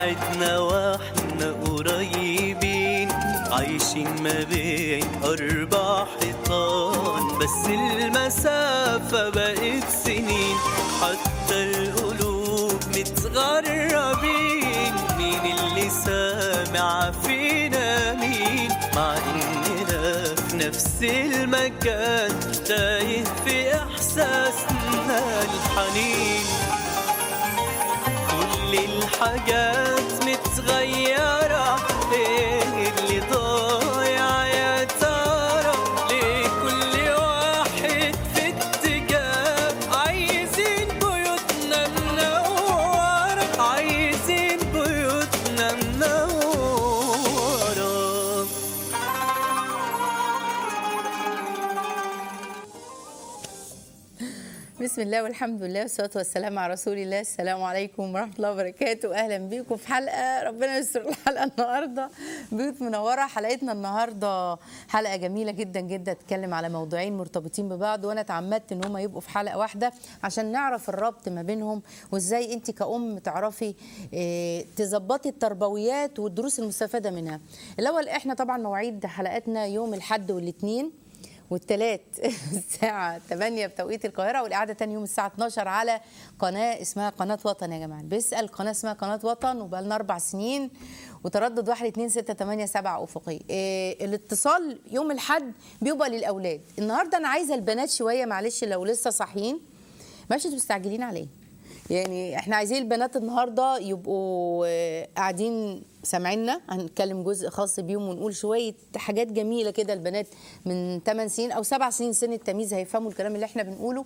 عدنا واحنا قريبين عايشين ما بين أربع حيطان بس المسافة بقت سنين حتى القلوب متغربين مين اللي سامع فينا مين مع إننا في نفس المكان تايه في إحساسنا الحنين كل الحاجات متغيرة ايه اللي ضايع يا ترى ليه كل واحد في اتجاه عايزين بيوتنا منورة عايزين بيوتنا منورة بسم الله والحمد لله والصلاة والسلام على رسول الله السلام عليكم ورحمة الله وبركاته أهلا بيكم في حلقة ربنا يستر الحلقة النهاردة بيوت منورة حلقتنا النهاردة حلقة جميلة جدا جدا تتكلم على موضوعين مرتبطين ببعض وأنا اتعمدت إن هما يبقوا في حلقة واحدة عشان نعرف الربط ما بينهم وإزاي أنت كأم تعرفي إيه، تظبطي التربويات والدروس المستفادة منها الأول إحنا طبعا مواعيد حلقاتنا يوم الحد والاثنين والتلات الساعة 8 بتوقيت القاهرة والإعادة تاني يوم الساعة 12 على قناة اسمها قناة وطن يا جماعة بيسأل قناة اسمها قناة وطن وبقى لنا أربع سنين وتردد 1 2 6 8 7 أفقي إيه الاتصال يوم الحد بيبقى للأولاد النهاردة أنا عايزة البنات شوية معلش لو لسه صاحيين ماشي انتوا مستعجلين عليه يعني احنا عايزين البنات النهارده يبقوا آه، قاعدين سامعيننا هنتكلم جزء خاص بيهم ونقول شويه حاجات جميله كده البنات من 8 سنين او 7 سنين سن التمييز هيفهموا الكلام اللي احنا بنقوله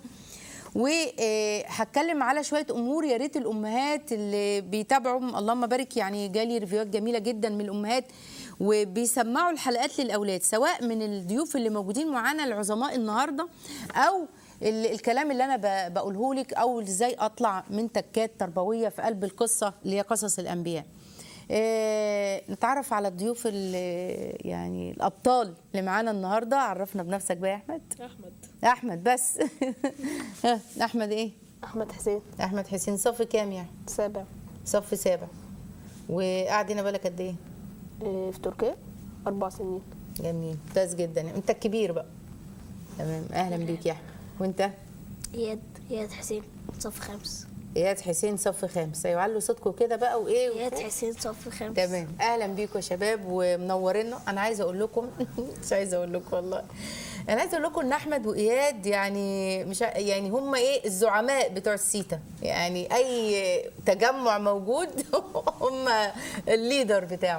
وهتكلم على شويه امور يا ريت الامهات اللي بيتابعوا اللهم بارك يعني جالي ريفيوهات جميله جدا من الامهات وبيسمعوا الحلقات للاولاد سواء من الضيوف اللي موجودين معانا العظماء النهارده او ال- الكلام اللي انا ب- بقوله لك او ازاي اطلع من تكات تربويه في قلب القصه اللي هي قصص الانبياء آه، نتعرف على الضيوف ال- يعني الابطال اللي معانا النهارده عرفنا بنفسك بقى يا احمد احمد احمد بس ها، احمد ايه احمد حسين احمد حسين صف كام يعني سابع صف سابع وقاعد هنا بالك قد ايه إيه، في تركيا اربع سنين جميل ممتاز جدا انت الكبير بقى تمام اهلا بيك يا احمد وانت اياد اياد حسين صف خامس اياد حسين صف خامس ايوه علوا صوتكم كده بقى وايه اياد حسين صف خامس تمام اهلا بيكم يا شباب ومنورينا انا عايزه اقول لكم مش عايزه اقول لكم والله انا عايزه اقول لكم ان احمد واياد يعني مش ع- يعني هم ايه الزعماء بتوع السيتا يعني اي تجمع موجود هم الليدر بتاعه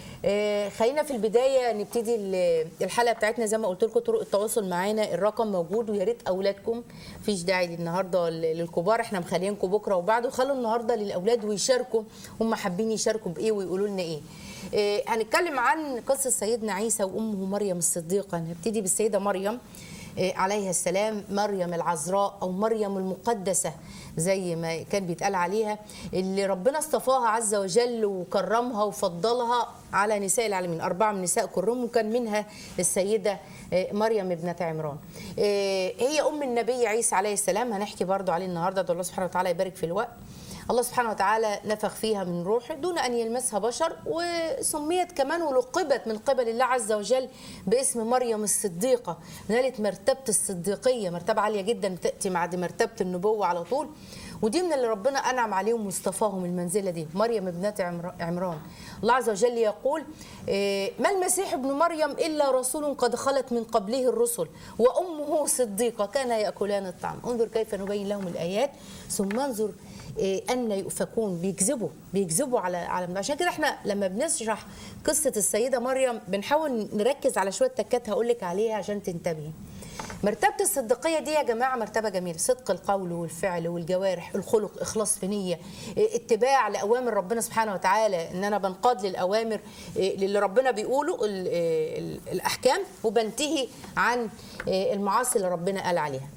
آه، خلينا في البدايه نبتدي ال- الحلقه بتاعتنا زي ما قلت لكم طرق التواصل معانا الرقم موجود ويا ريت اولادكم مفيش داعي النهارده ل- للكبار احنا مخلينكم بكره وبعده خلوا النهارده للاولاد ويشاركوا هم حابين يشاركوا بايه ويقولوا لنا ايه آه، هنتكلم عن قصه سيدنا عيسى وامه مريم الصديقه هنبتدي بالسيده مريم آه، عليها السلام مريم العذراء او مريم المقدسه زي ما كان بيتقال عليها اللي ربنا اصطفاها عز وجل وكرمها وفضلها على نساء العالمين اربعه من نساء كرم وكان منها السيده آه، مريم ابنه عمران آه، هي ام النبي عيسى عليه السلام هنحكي برضو عليه النهارده ده الله سبحانه وتعالى يبارك في الوقت الله سبحانه وتعالى نفخ فيها من روحه دون ان يلمسها بشر وسميت كمان ولقبت من قبل الله عز وجل باسم مريم الصديقه نالت مرتبه الصديقيه مرتبه عاليه جدا تاتي بعد مرتبه النبوه على طول ودي من اللي ربنا انعم عليهم واصطفاهم المنزله دي مريم ابنه عمر- عمران الله عز وجل يقول إيه، ما المسيح ابن مريم الا رسول قد خلت من قبله الرسل وامه صديقه كان ياكلان الطعام انظر كيف نبين لهم الايات ثم انظر إيه، ان يؤفكون بيكذبوا بيكذبوا على على عشان كده احنا لما بنشرح قصه السيده مريم بنحاول نركز على شويه تكات هقول لك عليها عشان تنتبهي مرتبة الصديقية دي يا جماعة مرتبة جميلة صدق القول والفعل والجوارح الخلق إخلاص في نية إيه، اتباع لأوامر ربنا سبحانه وتعالى إن أنا بنقاد للأوامر إيه، للي ربنا بيقوله ال- إيه، ال- الأحكام وبنتهي عن إيه، المعاصي اللي ربنا قال عليها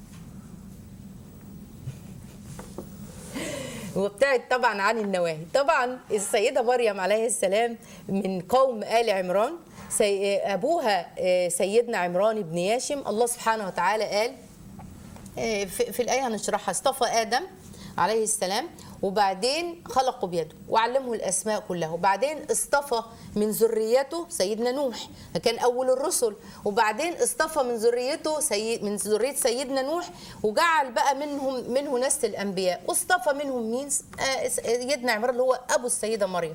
وابتعد طبعا عن النواهي طبعا السيدة مريم عليه السلام من قوم آل عمران سي... أبوها آه، سيدنا عمران بن ياشم الله سبحانه وتعالى قال آه، في, في الآية هنشرحها اصطفى آدم عليه السلام وبعدين خلقه بيده وعلمه الاسماء كلها وبعدين اصطفى من ذريته سيدنا نوح كان اول الرسل وبعدين اصطفى من ذريته سيد من ذريه سيدنا نوح وجعل بقى منهم منه نسل الانبياء واصطفى منهم مين آه، سيدنا عمران اللي هو ابو السيده مريم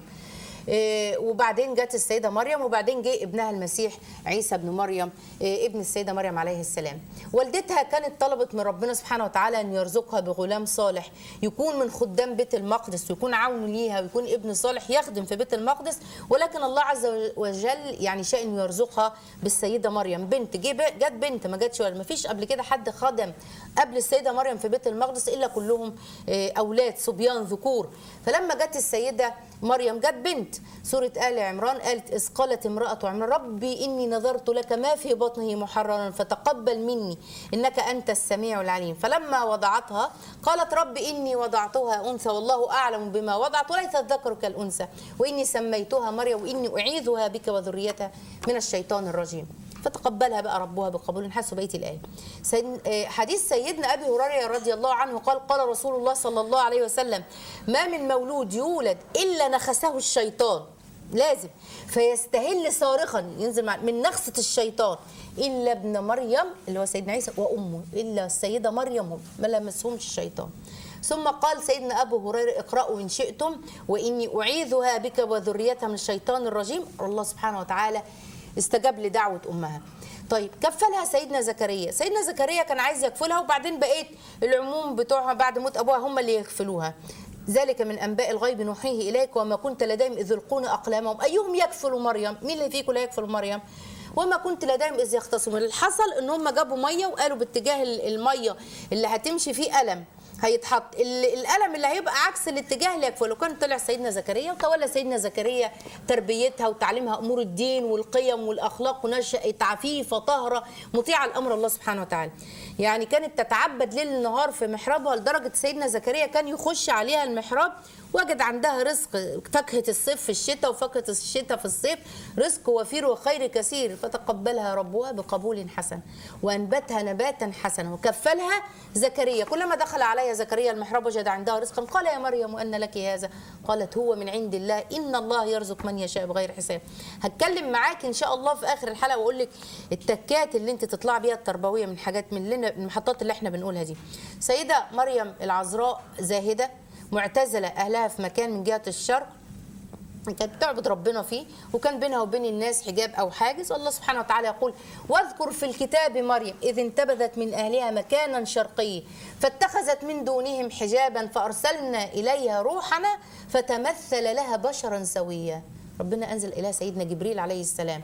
إيه، وبعدين جت السيده مريم وبعدين جه ابنها المسيح عيسى ابن مريم إيه، ابن السيده مريم عليه السلام والدتها كانت طلبت من ربنا سبحانه وتعالى ان يرزقها بغلام صالح يكون من خدام بيت المقدس ويكون عون ليها ويكون ابن صالح يخدم في بيت المقدس ولكن الله عز وجل يعني شاء انه يرزقها بالسيده مريم بنت جه ب- جت بنت ما جاتش ولا ما فيش قبل كده حد خدم قبل السيده مريم في بيت المقدس الا كلهم إيه، اولاد صبيان ذكور فلما جت السيده مريم جت بنت سورة آل عمران قالت إذ قالت امرأة عمران ربي إني نظرت لك ما في بطنه محررا فتقبل مني إنك أنت السميع العليم فلما وضعتها قالت ربي إني وضعتها أنثى والله أعلم بما وضعت وليس الذكر كالأنثى وإني سميتها مريم وإني أعيذها بك وذريتها من الشيطان الرجيم فتقبلها بقى ربها بقبول حسب بقيه الايه. سيد آه، حديث سيدنا ابي هريره رضي الله عنه قال قال رسول الله صلى الله عليه وسلم ما من مولود يولد الا نخسه الشيطان لازم فيستهل صارخا ينزل مع من نخسه الشيطان الا ابن مريم اللي هو سيدنا عيسى وامه الا السيده مريم هم ما لمسهمش الشيطان. ثم قال سيدنا ابو هريره اقرأوا ان شئتم واني اعيذها بك وذريتها من الشيطان الرجيم الله سبحانه وتعالى استجاب لدعوه امها طيب كفلها سيدنا زكريا سيدنا زكريا كان عايز يكفلها وبعدين بقيت العموم بتوعها بعد موت ابوها هم اللي يكفلوها ذلك من انباء الغيب نوحيه اليك وما كنت لديهم اذ يلقون اقلامهم ايهم يكفل مريم مين اللي فيكم لا يكفل مريم وما كنت لديهم اذ يختصمون اللي حصل ان هم جابوا ميه وقالوا باتجاه الميه اللي هتمشي فيه قلم هيتحط ال- القلم اللي هيبقى عكس الاتجاه اللي يكفله كان طلع سيدنا زكريا وتولى سيدنا زكريا تربيتها وتعليمها امور الدين والقيم والاخلاق ونشأت عفيفه طاهره مطيعه لامر الله سبحانه وتعالى يعني كانت تتعبد ليل نهار في محرابها لدرجه سيدنا زكريا كان يخش عليها المحراب وجد عندها رزق فاكهه الصيف في الشتاء وفاكهه الشتاء في الصيف رزق وفير وخير كثير فتقبلها ربها بقبول حسن وانبتها نباتا حسنا وكفلها زكريا كلما دخل عليها زكريا المحراب وجد عندها رزقا قال يا مريم ان لك هذا قالت هو من عند الله ان الله يرزق من يشاء بغير حساب هتكلم معاك ان شاء الله في اخر الحلقه واقول لك التكات اللي انت تطلع بيها التربويه من حاجات من اللي من المحطات اللي احنا بنقولها دي سيده مريم العذراء زاهده معتزله اهلها في مكان من جهه الشرق كانت بتعبد ربنا فيه وكان بينها وبين الناس حجاب او حاجز الله سبحانه وتعالى يقول واذكر في الكتاب مريم اذ انتبذت من اهلها مكانا شرقيا فاتخذت من دونهم حجابا فارسلنا اليها روحنا فتمثل لها بشرا سويا ربنا انزل اليها سيدنا جبريل عليه السلام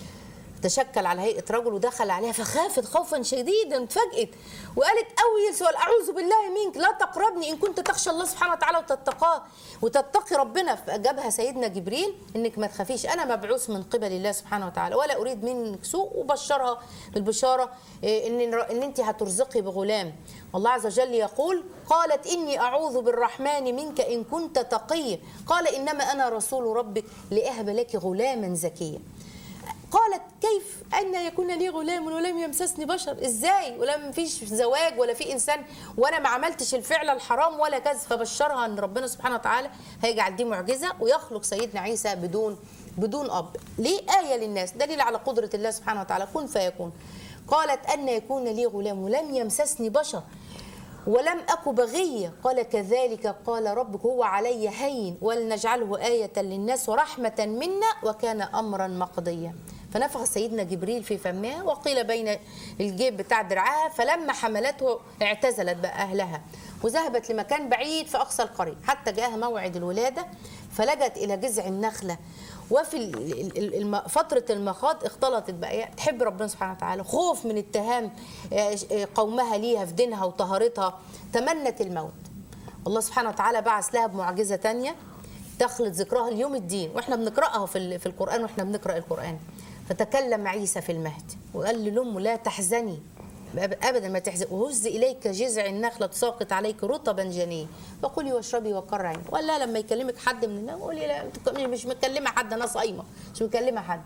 تشكل على هيئه رجل ودخل عليها فخافت خوفا شديدا اتفاجئت وقالت اول سؤال اعوذ بالله منك لا تقربني ان كنت تخشى الله سبحانه وتعالى وتتقاه وتتقي ربنا فاجابها سيدنا جبريل انك ما تخافيش انا مبعوث من قبل الله سبحانه وتعالى ولا اريد منك سوء وبشرها بالبشاره إيه، ان ان انت هترزقي بغلام الله عز وجل يقول قالت اني اعوذ بالرحمن منك ان كنت تقيا قال انما انا رسول ربك لاهب لك غلاما زكيا قالت كيف أن يكون لي غلام ولم يمسسني بشر إزاي ولم فيش زواج ولا في إنسان وأنا ما عملتش الفعل الحرام ولا كذا فبشرها أن ربنا سبحانه وتعالى هيجعل دي معجزة ويخلق سيدنا عيسى بدون بدون أب ليه آية للناس دليل على قدرة الله سبحانه وتعالى كن فيكون قالت أن يكون لي غلام ولم يمسسني بشر ولم أك بغية قال كذلك قال ربك هو علي هين ولنجعله آية للناس ورحمة منا وكان أمرا مقضيا فنفخ سيدنا جبريل في فمها وقيل بين الجيب بتاع درعها فلما حملته اعتزلت بقى أهلها وذهبت لمكان بعيد في أقصى القرية حتى جاءها موعد الولادة فلجت إلى جذع النخلة وفي ال- ال- الم- فترة المخاض اختلطت بقى يعني تحب ربنا سبحانه وتعالى خوف من اتهام آه، آه، قومها ليها في دينها وطهارتها تمنت الموت الله سبحانه وتعالى بعث لها بمعجزة تانية تخلط ذكرها اليوم الدين واحنا بنقراها في ال- في القرآن واحنا بنقرأ القرآن فتكلم عيسى في المهد وقال لأمه لا تحزني ابدا ما تحزن وهز اليك جذع النخله تساقط عليك رطبا جنيا فقولي واشربي وقر عينك ولا لما يكلمك حد من الناس قولي لا أنت مش مكلمه حد انا صايمه مش مكلمه حد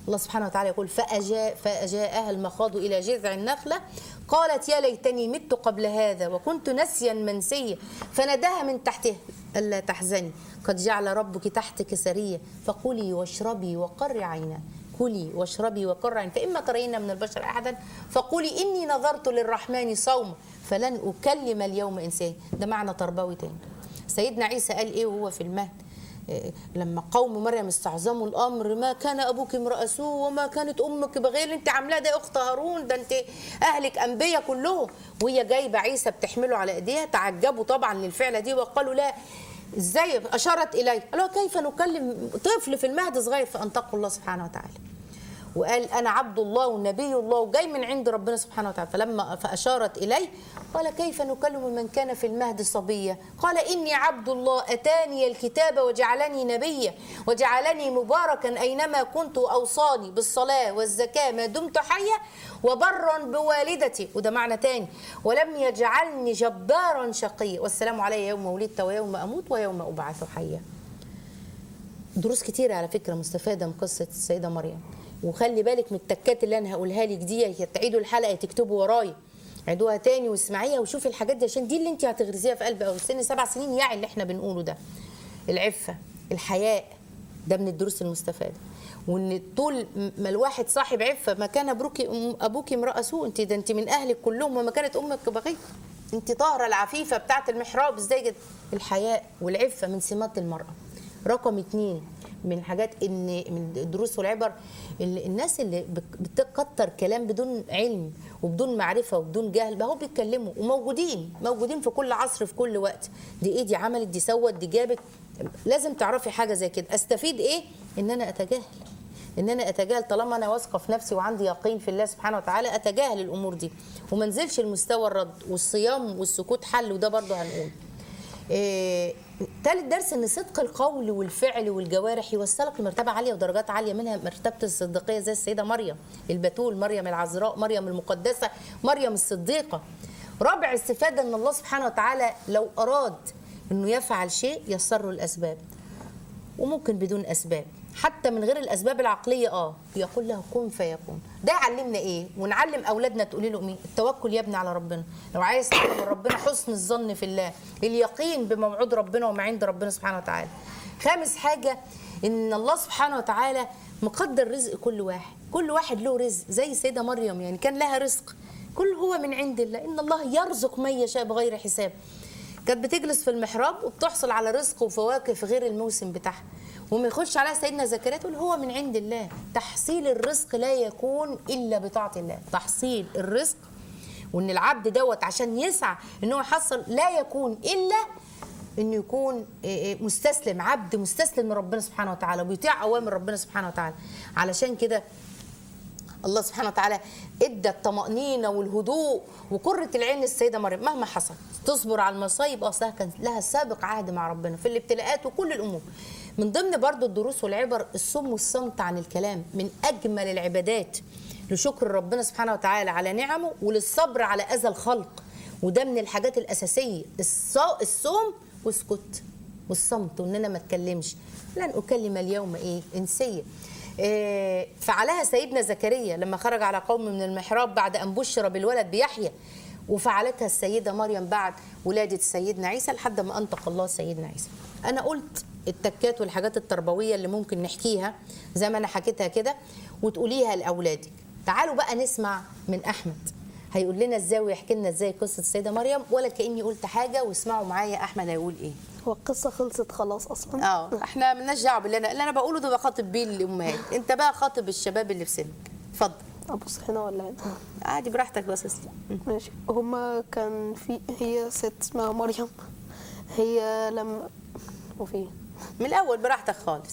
الله سبحانه وتعالى يقول فأجاء فأجاءها المخاض إلى جذع النخلة قالت يا ليتني مت قبل هذا وكنت نسيا منسيا فناداها من تحتها ألا تحزني قد جعل ربك تحتك سرية فكلي واشربي وقري عينا كلي واشربي وقري عينا فإما ترين من البشر أحدا فقولي إني نظرت للرحمن صوما فلن أكلم اليوم إنسان ده معنى تربوي تاني سيدنا عيسى قال إيه وهو في المهد إيه، لما قوم مريم استعظموا الامر ما كان ابوك امرأ سوء وما كانت امك بغير اللي انت عاملاه ده يا اخت هارون ده انت اهلك انبياء كلهم وهي جايبه عيسى بتحمله على ايديها تعجبوا طبعا للفعله دي وقالوا لا ازاي اشارت اليه قالوا كيف نكلم طفل في المهد صغير فانطقه الله سبحانه وتعالى وقال انا عبد الله ونبي الله وجاي من عند ربنا سبحانه وتعالى فلما فاشارت اليه قال كيف نكلم من كان في المهد صبيا قال اني عبد الله اتاني الكتاب وجعلني نبيا وجعلني مباركا اينما كنت واوصاني بالصلاه والزكاه ما دمت حيا وبرا بوالدتي وده معنى تاني ولم يجعلني جبارا شقيا والسلام علي يوم ولدت ويوم اموت ويوم ابعث حيا دروس كتيرة على فكرة مستفادة من قصة السيدة مريم وخلي بالك من التكات اللي أنا هقولها لك دي يا تعيدوا الحلقة يا تكتبوا ورايا عيدوها تاني واسمعيها وشوفي الحاجات دي عشان دي اللي انت هتغرزيها في قلب أو سن سبع سنين يعني اللي احنا بنقوله ده العفة الحياء ده من الدروس المستفادة وان طول ما الواحد صاحب عفة ما كان ابوك ابوك امرأة سوء انت ده انت من اهلك كلهم وما كانت امك بغية انت طاهرة العفيفة بتاعت المحراب ازاي كده الحياء والعفة من سمات المرأة رقم اتنين من حاجات ان من الدروس والعبر اللي الناس اللي بك- بتكتر كلام بدون علم وبدون معرفه وبدون جهل بقوا بيتكلموا وموجودين موجودين في كل عصر في كل وقت دي ايه دي عملت دي سوت دي جابت لازم تعرفي حاجه زي كده استفيد ايه ان انا اتجاهل ان انا اتجاهل طالما انا واثقه في نفسي وعندي يقين في الله سبحانه وتعالى اتجاهل الامور دي وما انزلش المستوى الرد والصيام والسكوت حل وده برضه هنقول إيه، تالت درس ان صدق القول والفعل والجوارح يوصلك لمرتبه عاليه ودرجات عاليه منها مرتبه الصديقيه زي السيده مريم البتول مريم العذراء مريم المقدسه مريم الصديقه رابع استفاده ان الله سبحانه وتعالى لو اراد انه يفعل شيء يسر له الاسباب وممكن بدون اسباب حتى من غير الاسباب العقليه اه يقول له كن فيكون ده يعلمنا ايه ونعلم اولادنا تقولي لهم ايه التوكل يا ابني على ربنا لو عايز تعلم من ربنا حسن الظن في الله اليقين بموعود ربنا وما عند ربنا سبحانه وتعالى خامس حاجه ان الله سبحانه وتعالى مقدر رزق كل واحد كل واحد له رزق زي السيده مريم يعني كان لها رزق كل هو من عند الله ان الله يرزق من يشاء بغير حساب كانت بتجلس في المحراب وبتحصل على رزق وفواكه في غير الموسم بتاعها وما يخش عليها سيدنا زكريا تقول هو من عند الله تحصيل الرزق لا يكون الا بطاعه الله تحصيل الرزق وان العبد دوت عشان يسعى ان هو يحصل لا يكون الا انه يكون إيه إيه مستسلم عبد مستسلم لربنا سبحانه وتعالى وبيطيع اوامر ربنا سبحانه وتعالى علشان كده الله سبحانه وتعالى ادى الطمأنينة والهدوء وقرة العين للسيدة مريم مهما حصل تصبر على المصايب اصلها كان لها سابق عهد مع ربنا في الابتلاءات وكل الامور من ضمن برضو الدروس والعبر الصم والصمت عن الكلام من اجمل العبادات لشكر ربنا سبحانه وتعالى على نعمه وللصبر على اذى الخلق وده من الحاجات الاساسيه الص- الصوم واسكت والصمت وان انا ما اتكلمش لن اكلم اليوم ايه انسيه إيه، فعلها سيدنا زكريا لما خرج على قوم من المحراب بعد ان بشر بالولد بيحيى وفعلتها السيده مريم بعد ولاده سيدنا عيسى لحد ما انطق الله سيدنا عيسى انا قلت التكات والحاجات التربويه اللي ممكن نحكيها زي ما انا حكيتها كده وتقوليها لاولادك تعالوا بقى نسمع من احمد هيقول لنا ازاي ويحكي لنا ازاي قصه السيده مريم ولا كاني قلت حاجه واسمعوا معايا احمد هيقول ايه هو القصه خلصت خلاص اصلا اه احنا مالناش دعوه باللي انا اللي انا بقوله ده بخاطب بيه الامهات انت بقى خاطب الشباب اللي في سنك اتفضل ابص هنا ولا هنا عادي براحتك بس اسلم ماشي هما كان في هي ست اسمها مريم هي لما وفي من الاول براحتك خالص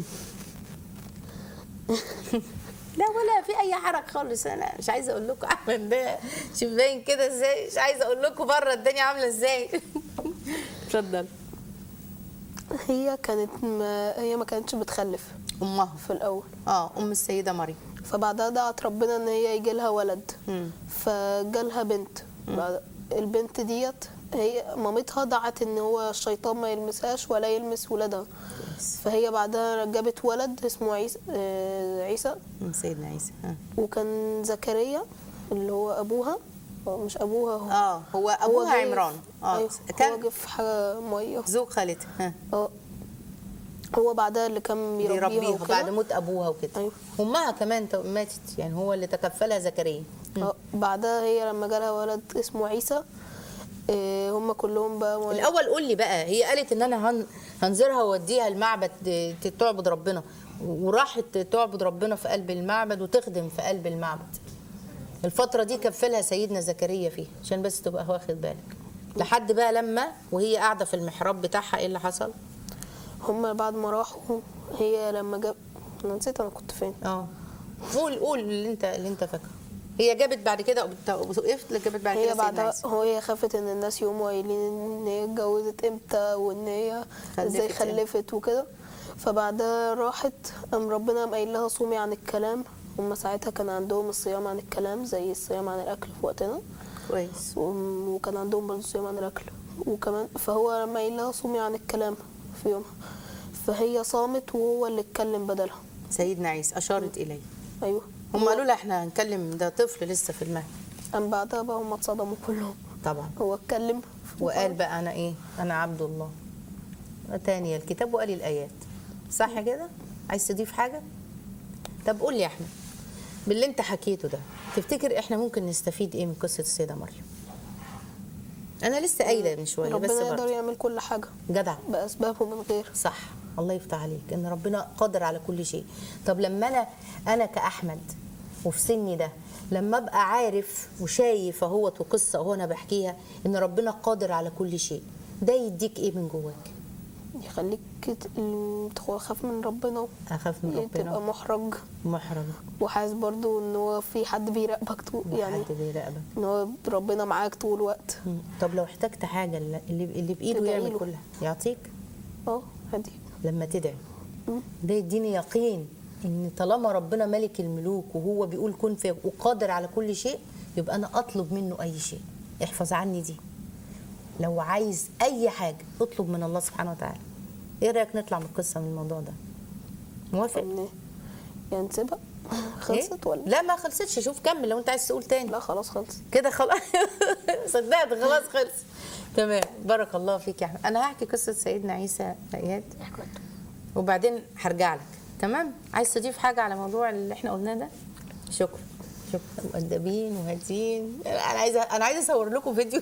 لا ولا في اي حرج خالص انا مش عايزه اقول لكم احمد ده شوف باين كده ازاي مش عايزه اقول لكم بره الدنيا عامله ازاي اتفضل هي كانت ما هي ما كانتش بتخلف امها في الاول اه ام السيده مريم فبعدها دعت ربنا ان هي يجي لها ولد مم. فجالها بنت بعد البنت ديت هي مامتها دعت ان هو الشيطان ما يلمسهاش ولا يلمس ولادها كويس فهي بعدها جابت ولد اسمه عيسى آه، عيسى مم، سيدنا عيسى ها. وكان زكريا اللي هو ابوها هو مش ابوها هو اه هو ابوها جه- عمران اه أيوة هو كان جه في حاجه ميه زوج خالتها ها اه هو بعدها اللي كان بيربيها بيربيها وكده بعد موت ابوها وكده أيوة. امها كمان تو- ماتت يعني هو اللي تكفلها زكريا اه بعدها هي لما جالها ولد اسمه عيسى آه، هم كلهم بقى مولد- الاول قول لي بقى هي قالت ان انا هن هنزرها واوديها المعبد ت- تعبد ربنا وراحت تعبد ربنا في قلب المعبد وتخدم في قلب المعبد الفترة دي كفلها سيدنا زكريا فيها عشان بس تبقى واخد بالك لحد بقى لما وهي قاعدة في المحراب بتاعها ايه اللي حصل؟ هم بعد ما راحوا هي لما جاب انا نسيت انا كنت فين اه قول قول اللي انت اللي انت فاكره هي جابت بعد كده وقفت جابت بعد كده هي سيدنا بعدها عيسى. هو هي خافت ان الناس يقوموا قايلين ان هي اتجوزت امتى وان هي ازاي خلفت خلفت وكده فبعدها راحت قام ربنا قام قايل لها صومي عن الكلام هم ساعتها كان عندهم الصيام عن الكلام زي الصيام عن الاكل في وقتنا كويس وم- وكان عندهم برضه صيام عن الاكل وكمان فهو لما قايل لها صومي عن الكلام في يومها فهي صامت وهو اللي اتكلم بدلها سيدنا عيسى اشارت اليه ايوه هم قالوا لها احنا هنكلم ده طفل لسه في المهد قام بعدها بقى هم اتصدموا كلهم طبعا هو اتكلم وقال بقى انا ايه انا عبد الله اتاني الكتاب وقال الايات صح كده عايز تضيف حاجه طب قول لي يا احمد باللي انت حكيته ده تفتكر احنا ممكن نستفيد ايه من قصه السيده مريم انا لسه قايله من شويه بس ربنا يقدر برضه يعمل كل حاجه جدع باسبابه من غير صح الله يفتح عليك ان ربنا قادر على كل شيء طب لما انا انا كاحمد وفي سني ده لما ابقى عارف وشايف اهوت وقصه اهو انا بحكيها ان ربنا قادر على كل شيء ده يديك ايه من جواك يخليك ت- ال- تخاف من ربنا اخاف من يعني تبقى ربنا محرج محرم وحاسس برضو ان هو في حد بيراقبك طول يعني حد بيراقبك ان هو ربنا معاك طول الوقت مم. طب لو احتجت حاجه اللي اللي بايده تدعي يعمل له. كلها يعطيك اه هدي لما تدعي مم. ده يديني يقين ان طالما ربنا ملك الملوك وهو بيقول كن في وقادر على كل شيء يبقى انا اطلب منه اي شيء احفظ عني دي لو عايز اي حاجه اطلب من الله سبحانه وتعالى ايه رايك نطلع من القصه من الموضوع ده موافق ان يعني نسيبها إيه؟ خلصت ولا لا ما خلصتش شوف كمل لو انت عايز تقول تاني لا خلاص خلصت كده خلاص صدقت خلاص خلص تمام بارك الله فيك يا احمد انا هحكي قصه سيدنا عيسى اياد احمد وبعدين هرجع لك تمام عايز تضيف حاجه على موضوع اللي احنا قلناه ده شكرا شكرا مؤدبين وهادين انا عايزه انا عايزه اصور لكم فيديو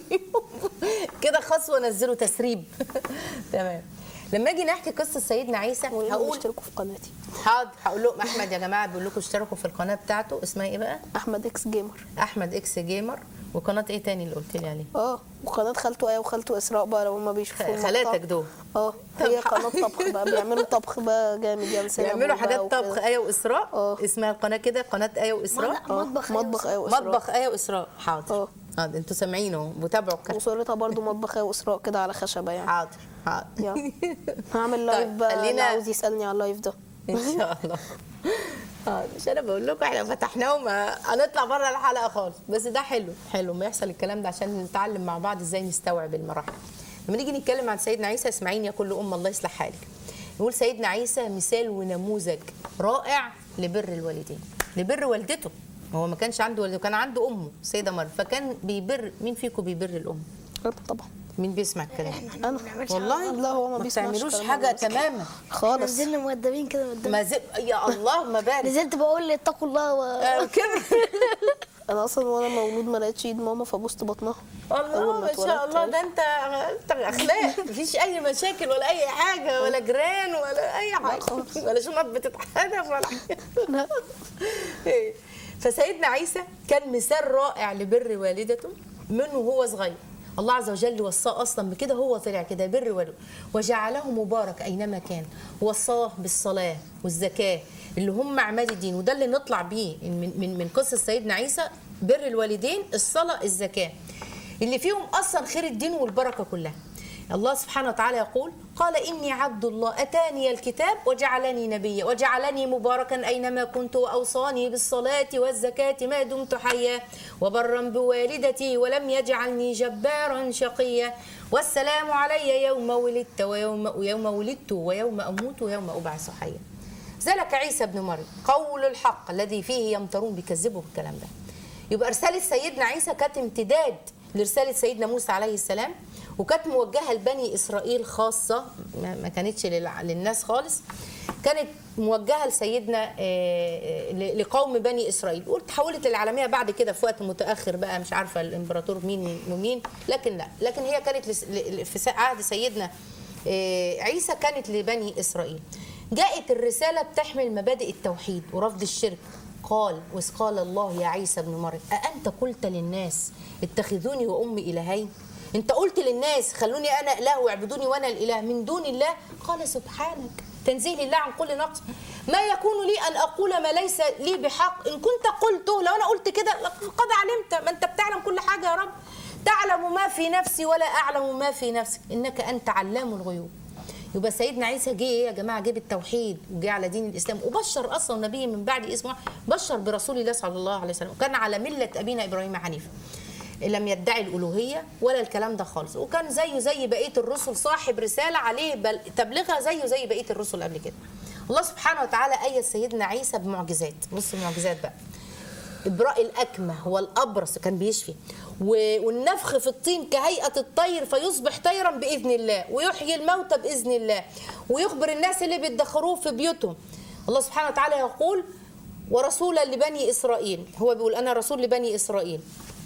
كده خاص وانزله تسريب تمام لما اجي نحكي قصه سيدنا عيسى هقول هقول اشتركوا في قناتي حاضر هقول لهم احمد يا جماعه بيقول لكم اشتركوا في القناه بتاعته اسمها ايه بقى احمد اكس جيمر احمد اكس جيمر وقناه ايه تاني اللي قلت لي عليه اه وقناه خالته ايه وخالته اسراء بقى لو هما بيشوفوا خ- المقطع. خالاتك دول. اه طب هي ح- قناه طبخ بقى بيعملوا طبخ بقى جامد يعني سينما بيعملوا بقى حاجات وكده. طبخ ايه واسراء اه. اسمها القناه كده قناه ايه واسراء آه، مطبخ آية مطبخ ايه وإسراء. واسراء مطبخ ايه واسراء حاضر اه. حاضر انتوا سامعين اهو وتابعوا الكلام وصورتها برضو مطبخ ايه واسراء كده على خشبه يعني حاضر حاضر يلا. هعمل لايف طيب، بقى اللي خلينا- عاوز يسالني على اللايف ده ان شاء الله اه مش انا بقول لكم احنا فتحناه وما هنطلع بره الحلقه خالص بس ده حلو حلو ما يحصل الكلام ده عشان نتعلم مع بعض ازاي نستوعب المراحل لما نيجي نتكلم عن سيدنا عيسى اسمعيني يا كل ام الله يصلح حالك نقول سيدنا عيسى مثال ونموذج رائع لبر الوالدين لبر والدته هو ما كانش عنده والده كان عنده امه السيده مريم فكان بيبر مين فيكم بيبر الام أنا طبعا مين بيسمع الكلام انا والله لا هو ما ما بيسمعش بتعملوش كلام حاجه الناس. تماما خالص نزلنا مؤدبين كده قدام ما زل... يا الله ما بارك نزلت بقول لي اتقوا الله و... آه، كده انا اصلا وانا مولود ما لقيتش ايد ماما فبوست بطنها الله أول ما ما شاء اتولدت الله يعني. ده انت انت اخلاق مفيش اي مشاكل ولا اي حاجه ولا جيران ولا اي حاجه خالص. ولا شنط بتتحدف ولا حاجه لا إيه. فسيدنا عيسى كان مثال رائع لبر والدته منه وهو صغير الله عز وجل وصاه اصلا بكده هو طلع كده بر والده وجعله مبارك اينما كان وصاه بالصلاه والزكاه اللي هم عماد الدين وده اللي نطلع بيه من من من قصه سيدنا عيسى بر الوالدين الصلاه الزكاه اللي فيهم اصلا خير الدين والبركه كلها الله سبحانه وتعالى يقول قال إني عبد الله أتاني الكتاب وجعلني نبيا وجعلني مباركا أينما كنت وأوصاني بالصلاة والزكاة ما دمت حيا وبرا بوالدتي ولم يجعلني جبارا شقيا والسلام علي يوم ولدت ويوم يوم ولدت ويوم أموت ويوم أبعث حيا ذلك عيسى ابن مريم قول الحق الذي فيه يمترون بيكذبوا بالكلام ده يبقى رسالة سيدنا عيسى كانت امتداد لرسالة سيدنا موسى عليه السلام وكانت موجهة لبني إسرائيل خاصة ما ما كانتش للع- للناس خالص كانت موجهة لسيدنا آه، آه، ل- لقوم بني إسرائيل قلت حولت للعالمية بعد كده في وقت متأخر بقى مش عارفة الإمبراطور مين ومين لكن لا لكن هي كانت لس- ل- ل- في س- عهد سيدنا آه، عيسى كانت لبني إسرائيل جاءت الرسالة بتحمل مبادئ التوحيد ورفض الشرك قال وإذ قال الله يا عيسى ابن مريم أأنت قلت للناس اتخذوني وأمي إلهين أنت قلت للناس خلوني أنا إله واعبدوني وأنا الإله من دون الله قال سبحانك تنزيه الله عن كل نقص ما يكون لي أن أقول ما ليس لي بحق إن كنت قلته لو أنا قلت كده قد علمت ما أنت بتعلم كل حاجة يا رب تعلم ما في نفسي ولا أعلم ما في نفسك إنك أنت علام الغيوب يبقى سيدنا عيسى جه ايه يا جماعه جه بالتوحيد وجه على دين الاسلام وبشر اصلا نبي من بعد اسمه بشر برسول الله صلى الله عليه وسلم وكان على مله ابينا ابراهيم حنيفا لم يدعي الالوهيه ولا الكلام ده خالص وكان زيه زي بقيه الرسل صاحب رساله عليه بل تبلغها زيه زي بقيه الرسل قبل كده الله سبحانه وتعالى ايد سيدنا عيسى بمعجزات بص المعجزات بقى إبراء الأكمه والأبرص كان بيشفي و- والنفخ في الطين كهيئة الطير فيصبح طيرا بإذن الله ويحيي الموتى بإذن الله ويخبر الناس اللي بيدخروه في بيوتهم الله سبحانه وتعالى يقول ورسولا لبني إسرائيل هو بيقول أنا رسول لبني إسرائيل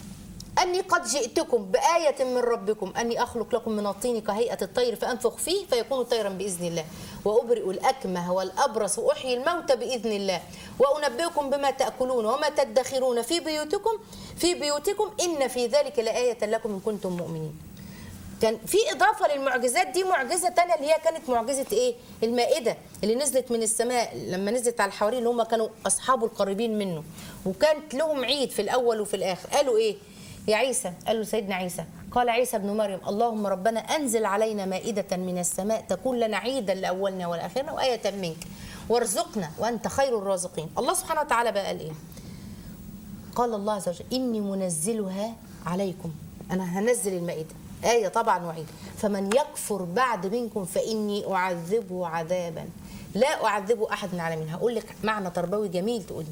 أني قد جئتكم بآية من ربكم أني أخلق لكم من الطين كهيئة الطير فأنفخ فيه فيكون طيرا بإذن الله وأبرئ الأكمه والأبرص وأحيي الموتى بإذن الله وأنبئكم بما تأكلون وما تدخرون في بيوتكم في بيوتكم إن في ذلك لآية لكم إن كنتم مؤمنين كان في اضافه للمعجزات دي معجزه تانية اللي هي كانت معجزه ايه المائده اللي نزلت من السماء لما نزلت على الحواريين اللي هم كانوا اصحابه القريبين منه وكانت لهم عيد في الاول وفي الاخر قالوا ايه يا عيسى قال له سيدنا عيسى قال عيسى ابن مريم اللهم ربنا انزل علينا مائده من السماء تكون لنا عيدا لاولنا والاخرنا وايه منك وارزقنا وانت خير الرازقين الله سبحانه وتعالى بقى قال ايه قال الله عز وجل إني منزلها عليكم أنا هنزل المائدة آية طبعا وعيد فمن يكفر بعد منكم فإني أعذبه عذابا لا أعذبه أحد من العالمين هقول لك معنى تربوي جميل تقولي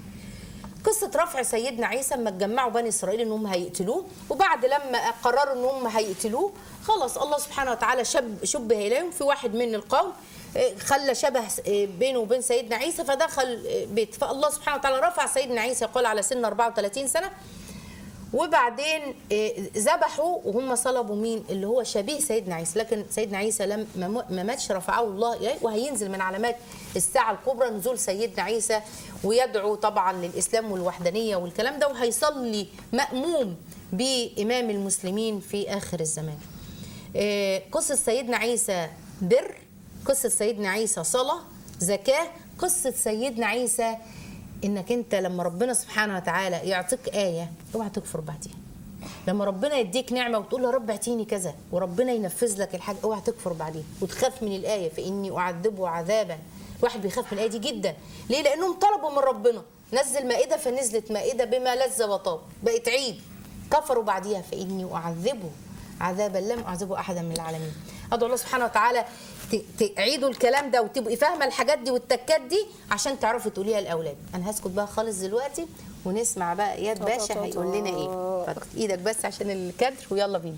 قصة رفع سيدنا عيسى لما اتجمعوا بني إسرائيل إن هم هيقتلوه وبعد لما قرروا إن هم هيقتلوه خلاص الله سبحانه وتعالى شب شبه إليهم في واحد من القوم آه، خلى شبه آه، بينه وبين سيدنا عيسى فدخل آه، بيت فالله سبحانه وتعالى رفع سيدنا عيسى يقول على سن 34 سنة وبعدين آه، ذبحوا وهم صلبوا مين اللي هو شبيه سيدنا عيسى لكن سيدنا عيسى لم ما مو- ما ماتش رفعه الله اليه وهينزل من علامات الساعه الكبرى نزول سيدنا عيسى ويدعو طبعا للاسلام والوحدانيه والكلام ده وهيصلي ماموم بامام المسلمين في اخر الزمان آه، قصه سيدنا عيسى بر قصه سيدنا عيسى صلاه زكاه قصه سيدنا عيسى انك انت لما ربنا سبحانه وتعالى يعطيك ايه اوعى تكفر بعديها لما ربنا يديك نعمه وتقول يا رب اعطيني كذا وربنا ينفذ لك الحاجه اوعى تكفر بعديها وتخاف من الايه فاني اعذبه عذابا الواحد بيخاف من الايه دي جدا ليه لانهم طلبوا من ربنا نزل مائده فنزلت مائده بما لذ وطاب بقت عيد كفروا بعديها فاني اعذبه عذابا لم اعذبه احدا من العالمين ادعو الله سبحانه وتعالى ت- تعيدوا الكلام ده وتبقي فاهمه الحاجات دي والتكات دي عشان تعرفي تقوليها لاولاد انا هسكت بقى خالص دلوقتي ونسمع بقى اياد باشا هيقول لنا ايه اتفضل. ايدك بس عشان الكادر ويلا بينا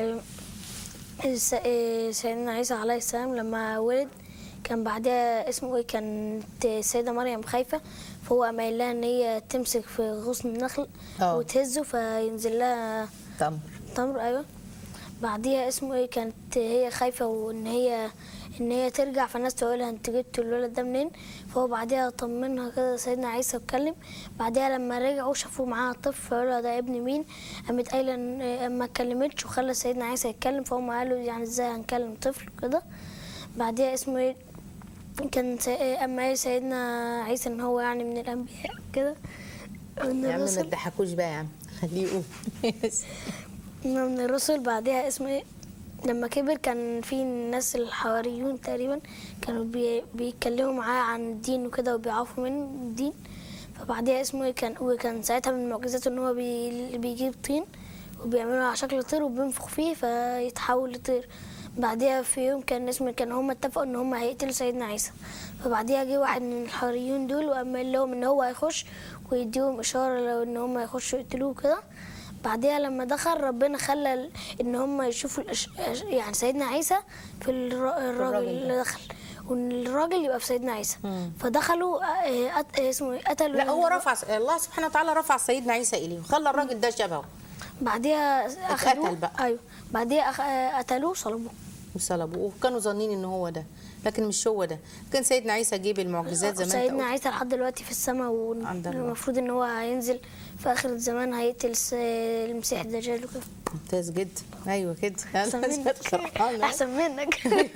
آه، س- آه، سيدنا عيسى عليه السلام لما ولد كان بعدها اسمه ايه كانت السيدة مريم خايفة فهو قام قايل لها ان هي تمسك في غصن النخل اه. وتهزه فينزل لها تمر تمر ايوه بعديها اسمه ايه كانت هي خايفة وان هي ان هي ترجع فالناس تقولها انت جبت الولد ده منين فهو بعديها طمنها كده سيدنا عيسى اتكلم بعديها لما رجعوا شافوا معاها طفل فقالوا ده ابن مين قامت قايله ان ما اتكلمتش وخلى سيدنا عيسى يتكلم فهم قالوا يعني ازاي هنكلم طفل كده بعديها اسمه ايه كان سي... اما ايه سيدنا عيسى ان هو يعني من الانبياء كده من يا عم ما الرسل تضحكوش بقى يا عم خليه يقول من الرسل بعديها اسمه ايه لما كبر كان في الناس الحواريون تقريبا كانوا بي بيتكلموا معاه عن الدين وكده وبيعرفوا من الدين فبعديها اسمه ايه كان وكان ساعتها من معجزاته ان هو بي بيجيب طين وبيعمله على شكل طير وبينفخ فيه فيتحول لطير بعديها في يوم كان اسمه كان هم اتفقوا ان هم هيقتلوا سيدنا عيسى فبعديها جه واحد من الحواريون دول وقام قال لهم ان هو هيخش ويديهم اشاره لو ان هم هيخشوا يقتلوه كده بعديها لما دخل ربنا خلى ال- ان هم يشوفوا الأش... أش- يعني سيدنا عيسى في الر- الراجل الراجل اللي ده. دخل وان الراجل يبقى في سيدنا عيسى فدخلوا آه، أت... اسمه إيه؟ قتلوا لا هو رفع الله سبحانه وتعالى رفع سيدنا عيسى اليه وخلى الراجل ده شبهه بعديها اخذوه بقى. ايوه بعديها أخ... آه، قتلوه صلبوه وصلبوه وكانوا ظانين ان هو ده لكن مش هو ده كان سيدنا عيسى جيب المعجزات زي ما انت سيدنا قلت عيسى لحد دلوقتي في السماء عند الله. والمفروض ان هو هينزل في اخر الزمان هيقتل س- المسيح الدجال وكده ممتاز جدا ايوه كده احسن منك فرحان. احسن منك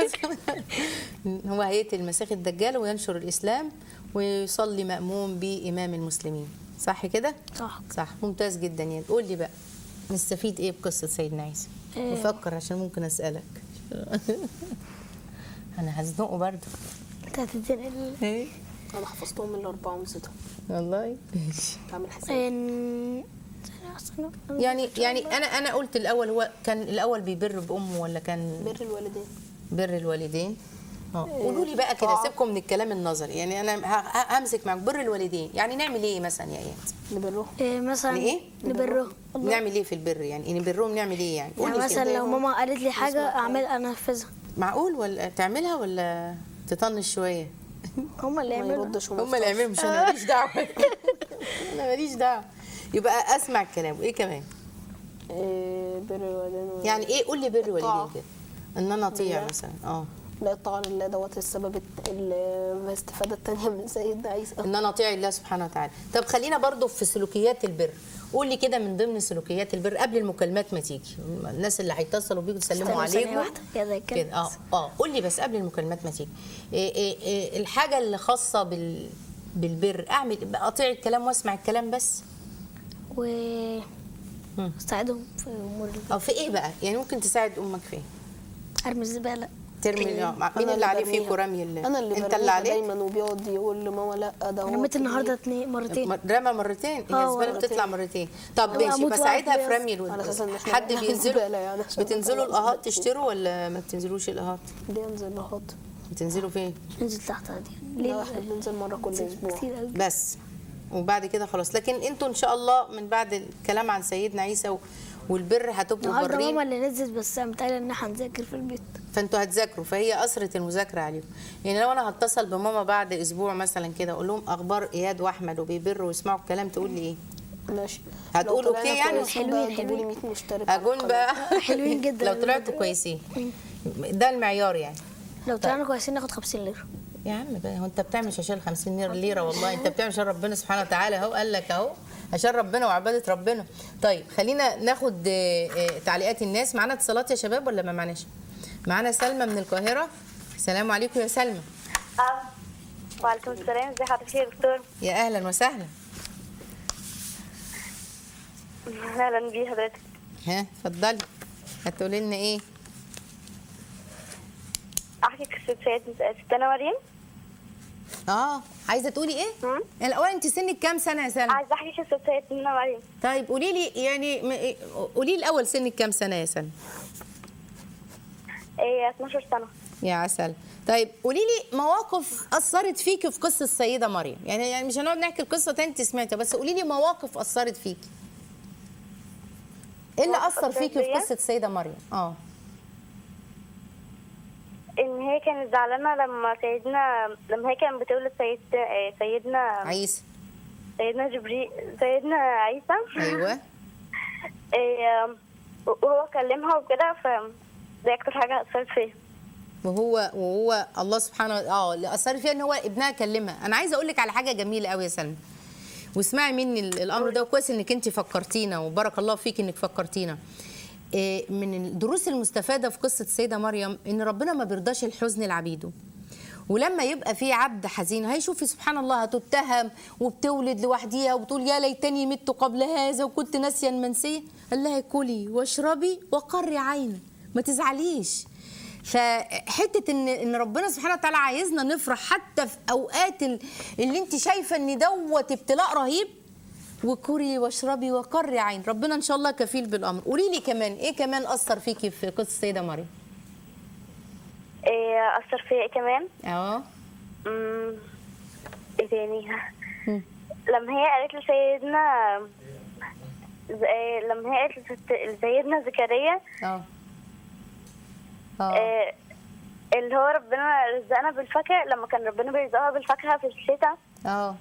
هو هيقتل المسيح الدجال وينشر الاسلام ويصلي ماموم بامام المسلمين صح كده صح صح ممتاز جدا يعني قول لي بقى نستفيد ايه بقصه سيدنا عيسى إيه. نفكر عشان ممكن اسالك انا هزنقه برضه انت هتديني ال- ايه انا حفظتهم من الاربعه ونسيتهم والله ماشي بعمل حساب إن- ثانية واحدة. يعني يعني انا انا قلت الاول هو كان الاول بيبر بامه ولا كان بر الوالدين بر الوالدين اه قولوا لي بقى كده طاعة. سيبكم من الكلام النظري يعني انا ه- ه- همسك معاك بر الوالدين يعني نعمل ايه مثلا يا ايات نبرهم إيه مثلا إيه؟ نبره نعمل ايه في البر يعني نبرهم نعمل ايه يعني يعني قولي مثلا كده لو ماما قالت لي حاجة أعمل أنفذها معقول ولا تعملها ولا تطنش شويه هما اللي ما يعملوا يردش وما هم اللي يعملوا مش انا ماليش دعوه انا ماليش دعوه يبقى اسمع الكلام وايه كمان إيه بر الوالدين يعني ايه قول لي بر الطاعة. والدين كده ان انا اطيع بالله. مثلا اه لا الطاعة لله دوت السبب الت- الاستفادة التانية من سيدنا عيسى ان انا اطيع الله سبحانه وتعالى طب خلينا برضو في سلوكيات البر قول لي كده من ضمن سلوكيات البر قبل المكالمات ما تيجي الناس اللي هيتصلوا بيكم يسلموا استنى ثانية عليكم واحدة يا زي كده كده اه اه قول لي بس قبل المكالمات ما تيجي إيه إيه إيه الحاجه اللي خاصه بال بالبر اعمل اطيع الكلام واسمع الكلام بس و مم. استعيدهم في أمور البيت. او في ايه بقى يعني ممكن تساعد امك في ايه أرمي الزبالة ترمي آه، مين أنا اللي عليه برميها. فيك ورمي ال- انا اللي انت برميها اللي عليك دايما وبيقعد يقول لماما لا ده هو رميت كبير. النهاردة اتنين مرتين م- رمى مرتين هي آه، الزباله مرتين. بتطلع مرتين طب أنا ماشي أموت بساعدها واحد في رمي على الود أساس إن إحنا حد بنعمل بينزلوا زبالة يعني عشان بتنزلوا نطلع الاهات زبالة. تشتروا ولا ما بتنزلوش الاهات بينزل لهات بتنزلوا فين ننزل تحت عادي لا احنا بننزل مرة كل اسبوع كتير قوي بس وبعد كده خلاص لكن انتوا ان شاء الله من بعد الكلام عن سيدنا عيسى و- والبر هتبقوا النهارده ماما برين اللي نزلت بس أنا متهيألي إن احنا هنذاكر في البيت فانتوا هتذاكروا فهي اثرت المذاكره عليكم يعني لو انا هتصل بماما بعد اسبوع مثلا كده اقول لهم اخبار اياد واحمد وبيبروا ويسمعوا الكلام تقول لي ايه ماشي هتقولوا لو طلعنا كتير يعني؟ كويسين بقى حلوين، جيبوا لي حلوين. 100 مشترك على اجون القناة. بقى حلوين جدا لو طلعتوا كويسين ده المعيار يعني لو طلعنا كويسين ناخد 50 ليرة يا عم بقى هو انت بتعمل عشان 50 ليره ليره والله انت بتعمل عشان ربنا سبحانه وتعالى اهو قال لك اهو عشان ربنا وعباده ربنا طيب خلينا ناخد آه، آه، تعليقات الناس معانا اتصالات يا شباب ولا ما معناش معانا سلمى من القاهره السلام عليكم يا سلمى آه. وعليكم السلام ازي حضرتك يا دكتور يا اهلا وسهلا اهلا بيه حضرتك ها اتفضلي هتقولي لنا ايه احكي قصه سيد ستنا مريم اه عايزه تقولي ايه مم. الاول انت سنك كام سنه يا سلمى عايزه احكي قصه سيدنا مريم طيب قولي لي يعني م- إيه- قولي لي الاول سنك كام سنه يا سلمى هي 12 سنه يا عسل طيب قولي لي مواقف اثرت فيكي في قصه السيده مريم يعني يعني مش هنقعد نحكي القصه تاني انت سمعتها بس قولي لي مواقف اثرت فيكي ايه اللي مواقف اثر أثرت فيكي في فيا؟ قصه السيده مريم اه ان هي كانت زعلانه لما سيدنا لما هي كانت بتولد سيد آه، سيدنا عيسى سيدنا جبريل سيدنا عيسى ايوه آه، وهو كلمها وكده ف دي اكتر حاجه اثرت فيا وهو وهو الله سبحانه اه اللي اثر فيها ان هو ابنها كلمها انا عايزه اقول لك على حاجه جميله قوي يا سلمى واسمعي مني ال- الامر ده كويس انك انت فكرتينا وبارك الله فيك انك فكرتينا إيه، من الدروس المستفاده في قصه السيده مريم ان ربنا ما بيرضاش الحزن لعبيده ولما يبقى في عبد حزين هيشوفي سبحان الله هتتهم وبتولد لوحديها وبتقول يا ليتني مت قبل هذا وكنت ناسيا منسيا قال لها كلي واشربي وقري عيني ما تزعليش فحته ان ان ربنا سبحانه وتعالى عايزنا نفرح حتى في اوقات ال- اللي انت شايفه ان دوت ابتلاء رهيب وكلي واشربي وقري عين ربنا ان شاء الله كفيل بالامر قولي لي كمان ايه كمان اثر فيكي في قصه السيده مريم إيه اثر فيا إيه كمان اه أمم، ايه تاني مم. لما هي قالت لسيدنا ز- إيه، لما هي قالت لست- لسيدنا زكريا اه اه إيه، اللي هو ربنا رزقنا بالفاكهة لما كان ربنا بيرزقها بالفاكهة في الشتاء اه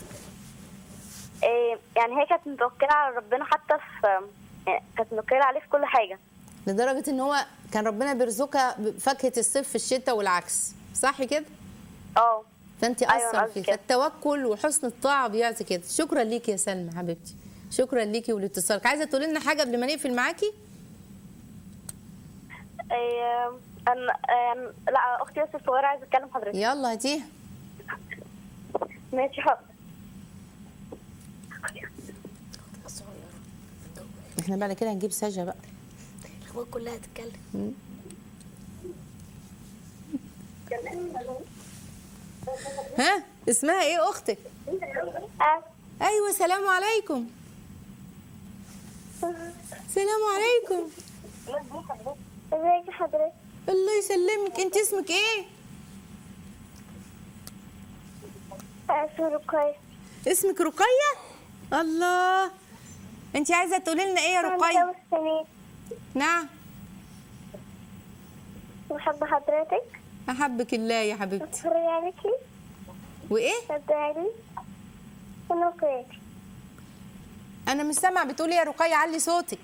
إيه، يعني هي كانت متوكلة على ربنا حتى في يعني كانت متوكلة عليه في كل حاجة لدرجه ان هو كان ربنا بيرزقها بفاكهه الصيف في الشتاء والعكس صح كده اه فانت أيوة، اثر أنا قصدي فيه كده. فالتوكل وحسن الطاعه بيعطي كده شكرا ليكي يا سلمى حبيبتي شكرا ليكي ولاتصالك عايزه تقولي لنا حاجه قبل ما نقفل معاكي إيه، أنا أم، لا اختي بس الصغيرة عايزة اتكلم حضرتك يلا هاتيها ماشي حاضر احنا بعد كده هنجيب سجا بقى الاخوات كلها تتكلم ها اسمها ايه اختك آه، ايوه سلام عليكم سلام عليكم ازيك يا حضرتك الله يسلمك انت اسمك ايه اسمي رقية اسمك رقيه الله انت عايزه تقولي لنا ايه يا عندي رقيه خمس سنين نعم بحب حضرتك احبك الله يا حبيبتي اتفرج عليكي وايه ادعي لي انا رقيتي انا مش سامعه بتقولي يا رقيه علي صوتك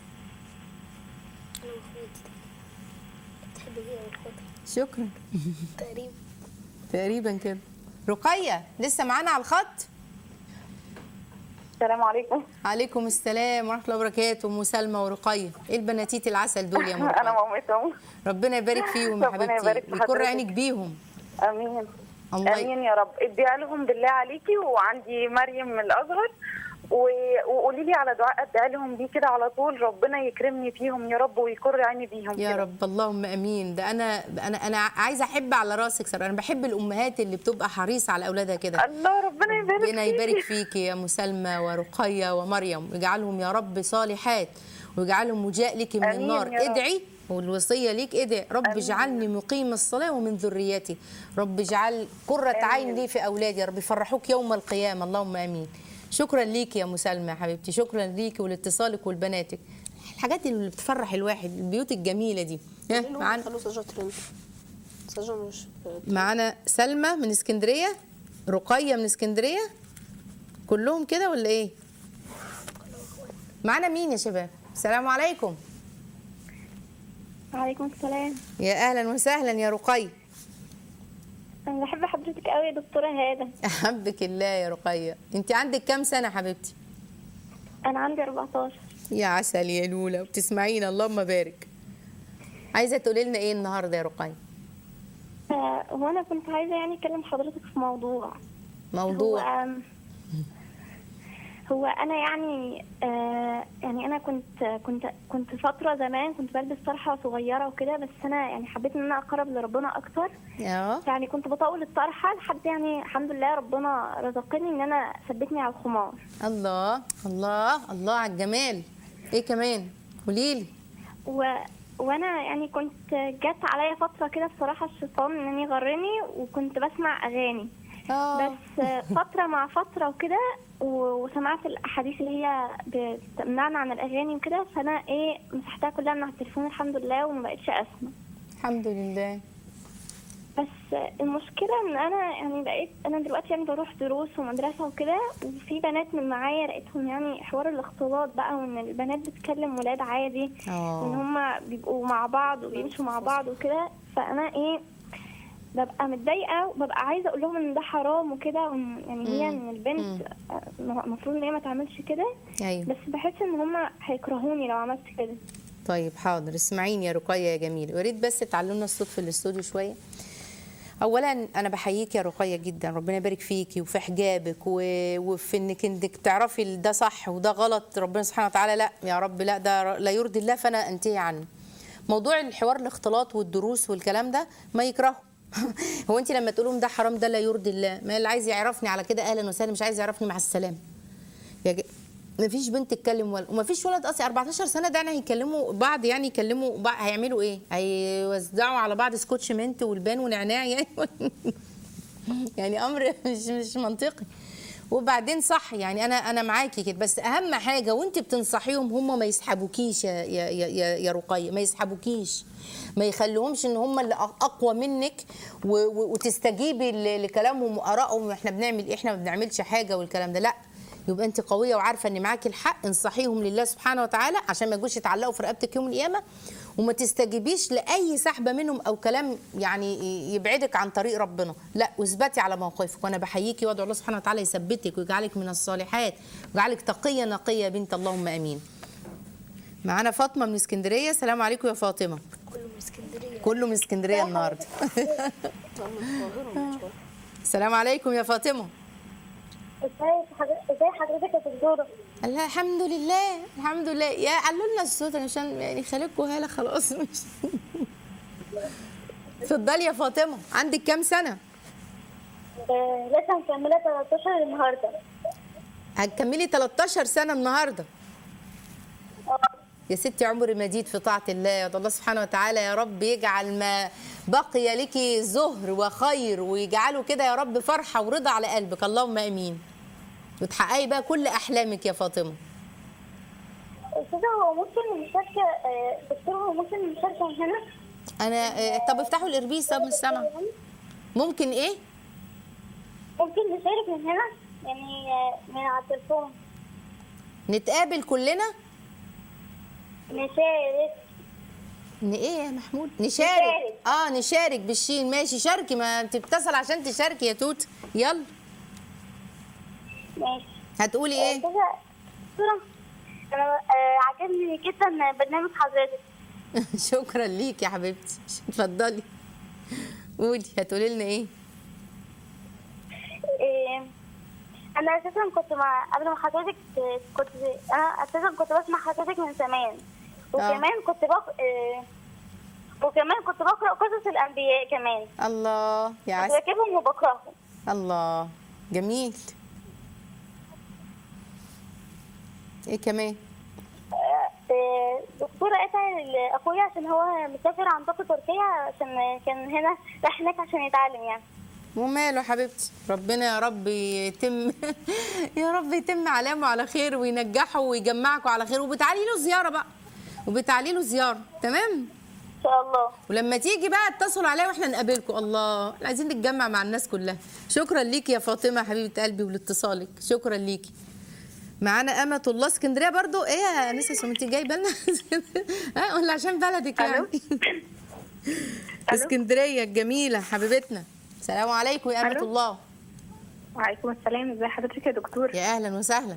انا واخواتي بتحب ايه واخواتك شكرا تقريبا تقريبا كده رقيه لسه معانا على الخط السلام عليكم عليكم السلام ورحمه الله وبركاته ام سلمى ورقيه ايه البناتيت العسل دول يا ام انا رقيه مامتهم ربنا يبارك فيهم يا ربنا يبارك حبيبتي في ويكر حضرتك. عينك بيهم امين الله ي- امين يا رب ادعي لهم بالله عليكي وعندي مريم الاصغر و- وقولي لي على دعاء ادعي لهم بيه كده على طول ربنا يكرمني فيهم يا رب ويكر عيني بيهم يا كده. رب اللهم امين ده انا انا انا عايزه احب على راسك سر انا بحب الامهات اللي بتبقى حريصه على اولادها كده الله ربنا يبارك ربنا فيكي. يبارك فيكي يا مسلمة ورقية ومريم ويجعلهم يا رب صالحات ويجعلهم وجاء لك من آمين النار يا رب. ادعي والوصية ليك ادعي رب آمين. اجعلني مقيم الصلاة ومن ذريتي رب اجعل قرة عين لي في أولادي يا رب يفرحوك يوم القيامة اللهم آمين شكرا ليكي يا مسلمة يا حبيبتي شكرا ليكي ولاتصالك ولبناتك الحاجات اللي بتفرح الواحد البيوت الجميلة دي ها ليه معانا خلوا سجا ترند سجا مش معانا سلمى من اسكندريه رقيه من اسكندريه كلهم كده ولا ايه معانا مين يا شباب السلام عليكم وعليكم السلام يا اهلا وسهلا يا رقيه انا بحب حضرتك قوي يا دكتوره هاده احبك الله يا رقيه انت عندك كام سنه حبيبتي انا عندي 14 يا عسل يا لولا وبتسمعينا اللهم بارك عايزه تقولي لنا ايه النهارده يا رقيه آه، هو انا كنت عايزه يعني اكلم حضرتك في موضوع موضوع هو, آم، هو انا يعني آه يعني انا كنت كنت كنت فتره زمان كنت بلبس طرحه صغيره وكده بس انا يعني حبيت ان انا اقرب لربنا اكتر اه يعني كنت بطول الطرحه لحد يعني الحمد لله ربنا رزقني ان انا ثبتني على الخمار الله الله الله على الجمال ايه كمان قولي لي و... وانا يعني كنت جت عليا فتره كده بصراحه الشيطان انني غرني وكنت بسمع اغاني اه بس فتره مع فتره وكده و- وسمعت الاحاديث اللي هي بتمنعنا عن الاغاني وكده فانا ايه مسحتها كلها من على التليفون الحمد لله وما بقتش اسمع الحمد لله بس المشكله ان انا يعني بقيت انا دلوقتي يعني بروح دروس ومدرسه وكده وفي بنات من معايا لقيتهم يعني حوار الاختلاط بقى وان البنات بتكلم ولاد عادي آه. وان هما بيبقوا مع بعض وبيمشوا مع بعض وكده فانا ايه ببقى متضايقه وببقى عايزه اقول لهم ان ده حرام وكده وان يعني هي ان البنت آه، المفروض ان هي ما تعملش كده ايوه بس بحس ان هما هيكرهوني لو عملت كده طيب حاضر اسمعيني يا رقية يا جميل يا ريت بس تعلمنا الصوت في الاستوديو شوية اولا انا بحييك يا رقية جدا ربنا يبارك فيكي وفي حجابك و... وفي انك انك تعرفي ال- ده صح وده غلط ربنا سبحانه وتعالى لا يا رب لا ده لا يرضي الله فانا انتهي عنه موضوع الحوار الاختلاط والدروس والكلام ده ما يكرهوا هو انت لما تقولوا ده حرام ده لا يرضي الله ما اللي عايز يعرفني على كده اهلا وسهلا مش عايز يعرفني مع السلامه يا ج... ما فيش بنت تتكلم ولا وما فيش ولد اصلا 14 سنه ده يعني هيكلموا بعض يعني يكلموا بعض هيعملوا ايه هيوزعوا على بعض سكوتش منت والبان ونعناع يعني يعني امر مش مش منطقي وبعدين صح يعني انا انا معاكي كده بس اهم حاجه وانت بتنصحيهم هم ما يسحبوكيش يا يا يا, يا رقيه ما يسحبوكيش ما يخلوهمش ان هم اللي اقوى منك و- و- وتستجيبي ل- لكلامهم وارائهم احنا بنعمل ايه احنا ما بنعملش حاجه والكلام ده لا يبقى انت قويه وعارفه ان معاكي الحق انصحيهم لله سبحانه وتعالى عشان ما يجوش يتعلقوا في رقبتك يوم القيامه وما تستجيبيش لاي سحبه منهم او كلام يعني يبعدك عن طريق ربنا لا واثبتي على موقفك وانا بحييكي وادعو الله سبحانه وتعالى يثبتك ويجعلك من الصالحات ويجعلك تقيه نقيه يا بنت اللهم امين معانا فاطمه من اسكندريه السلام عليكم يا فاطمه كله من اسكندريه كله من اسكندريه النهارده السلام عليكم يا فاطمه ازاي حضرتك ازاي حضرتك يا دكتوره قال لها الحمد لله الحمد لله يا علوا لنا الصوت عشان يعني خليكوا هاله خلاص مش اتفضلي يا فاطمه عندك كام سنه آه، لسه مكمله 13 النهارده هتكملي 13 سنه النهارده يا ستي عمر مديد في طاعة الله يا الله سبحانه وتعالى يا رب يجعل ما بقي لك زهر وخير ويجعله كده يا رب فرحة ورضا على قلبك اللهم امين وتحققي بقى كل احلامك يا فاطمه استاذه هو ممكن المشاركه آه، دكتور هو ممكن المشاركه من هنا انا آه، طب افتحوا الاربيس طب مش سامعه ممكن ايه ممكن نشارك من هنا يعني آه، من على التليفون نتقابل كلنا نشارك ان ايه يا محمود نشارك نشارك. اه نشارك بالشين ماشي شاركي ما انت بتصل عشان تشاركي يا توت يلا ماشي هتقولي ايه استاذه دكتوره انا آه، عجبني جدا برنامج حضرتك شكرا ليك يا حبيبتي اتفضلي قولي هتقولي لنا ايه إيه، انا اساسا كنت مع قبل ما حضرتك كنت انا اساسا كنت بسمع حضرتك من زمان وكمان كنت بق... إيه، وكمان كنت بقرا قصص الانبياء كمان الله يا كنت عسل بكتبهم وبقراهم الله جميل ايه كمان إيه، دكتورة ادعي لاخويا عشان هو مسافر عندكم تركيا عشان كان هنا راح هناك عشان يتعلم يعني وماله حبيبتي ربنا يا رب يتم يا رب يتم علامه على خير وينجحه ويجمعكم على خير وبتعالي له زياره بقى وبتعالي له زياره تمام ان شاء الله ولما تيجي بقى اتصلوا عليا واحنا نقابلكم الله احنا عايزين نتجمع مع الناس كلها شكرا ليكي يا فاطمه حبيبه قلبي ولاتصالك شكرا ليكي معانا أمة الله اسكندرية برضو ايه يا نسا انت جايبه لنا ها ولا عشان بلدك يعني اسكندرية الجميلة حبيبتنا السلام عليكم يا أمة ألو. الله وعليكم السلام ازي حضرتك يا دكتور يا أهلا وسهلا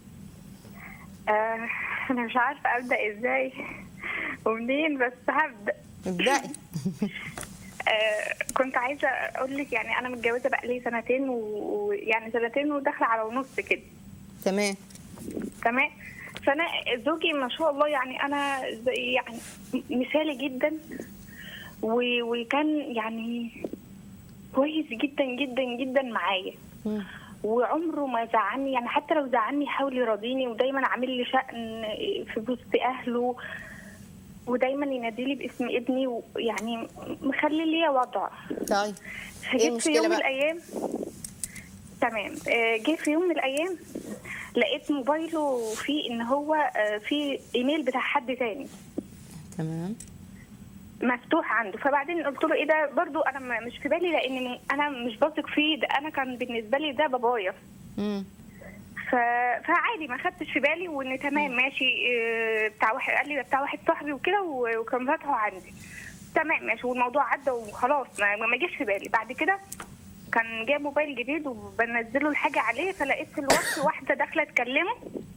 آه انا مش عارفه ابدا ازاي ومنين بس هبدا ابدأي آه كنت عايزه اقول لك يعني انا متجوزه بقالي سنتين و- ويعني سنتين وداخله على ونص كده تمام تمام فانا زوجي ما شاء الله يعني انا زي يعني مثالي جدا و- وكان يعني كويس جدا جدا جدا معايا مم. وعمره ما زعلني يعني حتى لو زعلني يحاول يراضيني ودايما عامل لي شأن في وسط اهله ودايما ينادي لي باسم ابني ويعني مخلي لي وضع طيب ايه فجيت في المشكلة يوم من بقى الايام تمام آه، جه في يوم من الايام لقيت موبايله فيه ان هو آه، فيه ايميل بتاع حد تاني تمام مفتوح عنده فبعدين قلت له ايه ده برضو انا ما- مش في بالي لان انا مش بثق فيه ده انا كان بالنسبه لي ده بابايا مم. ف... فعادي ما خدتش في بالي وان تمام ماشي آه، بتاع واحد قال لي ده بتاع واحد صاحبي وكده و- وكان فاتحه عندي تمام ماشي والموضوع عدى وخلاص ما, ما جاش في بالي بعد كده كان جايب موبايل جديد وبنزله الحاجه عليه فلقيت في الوقت واحده داخله تكلمه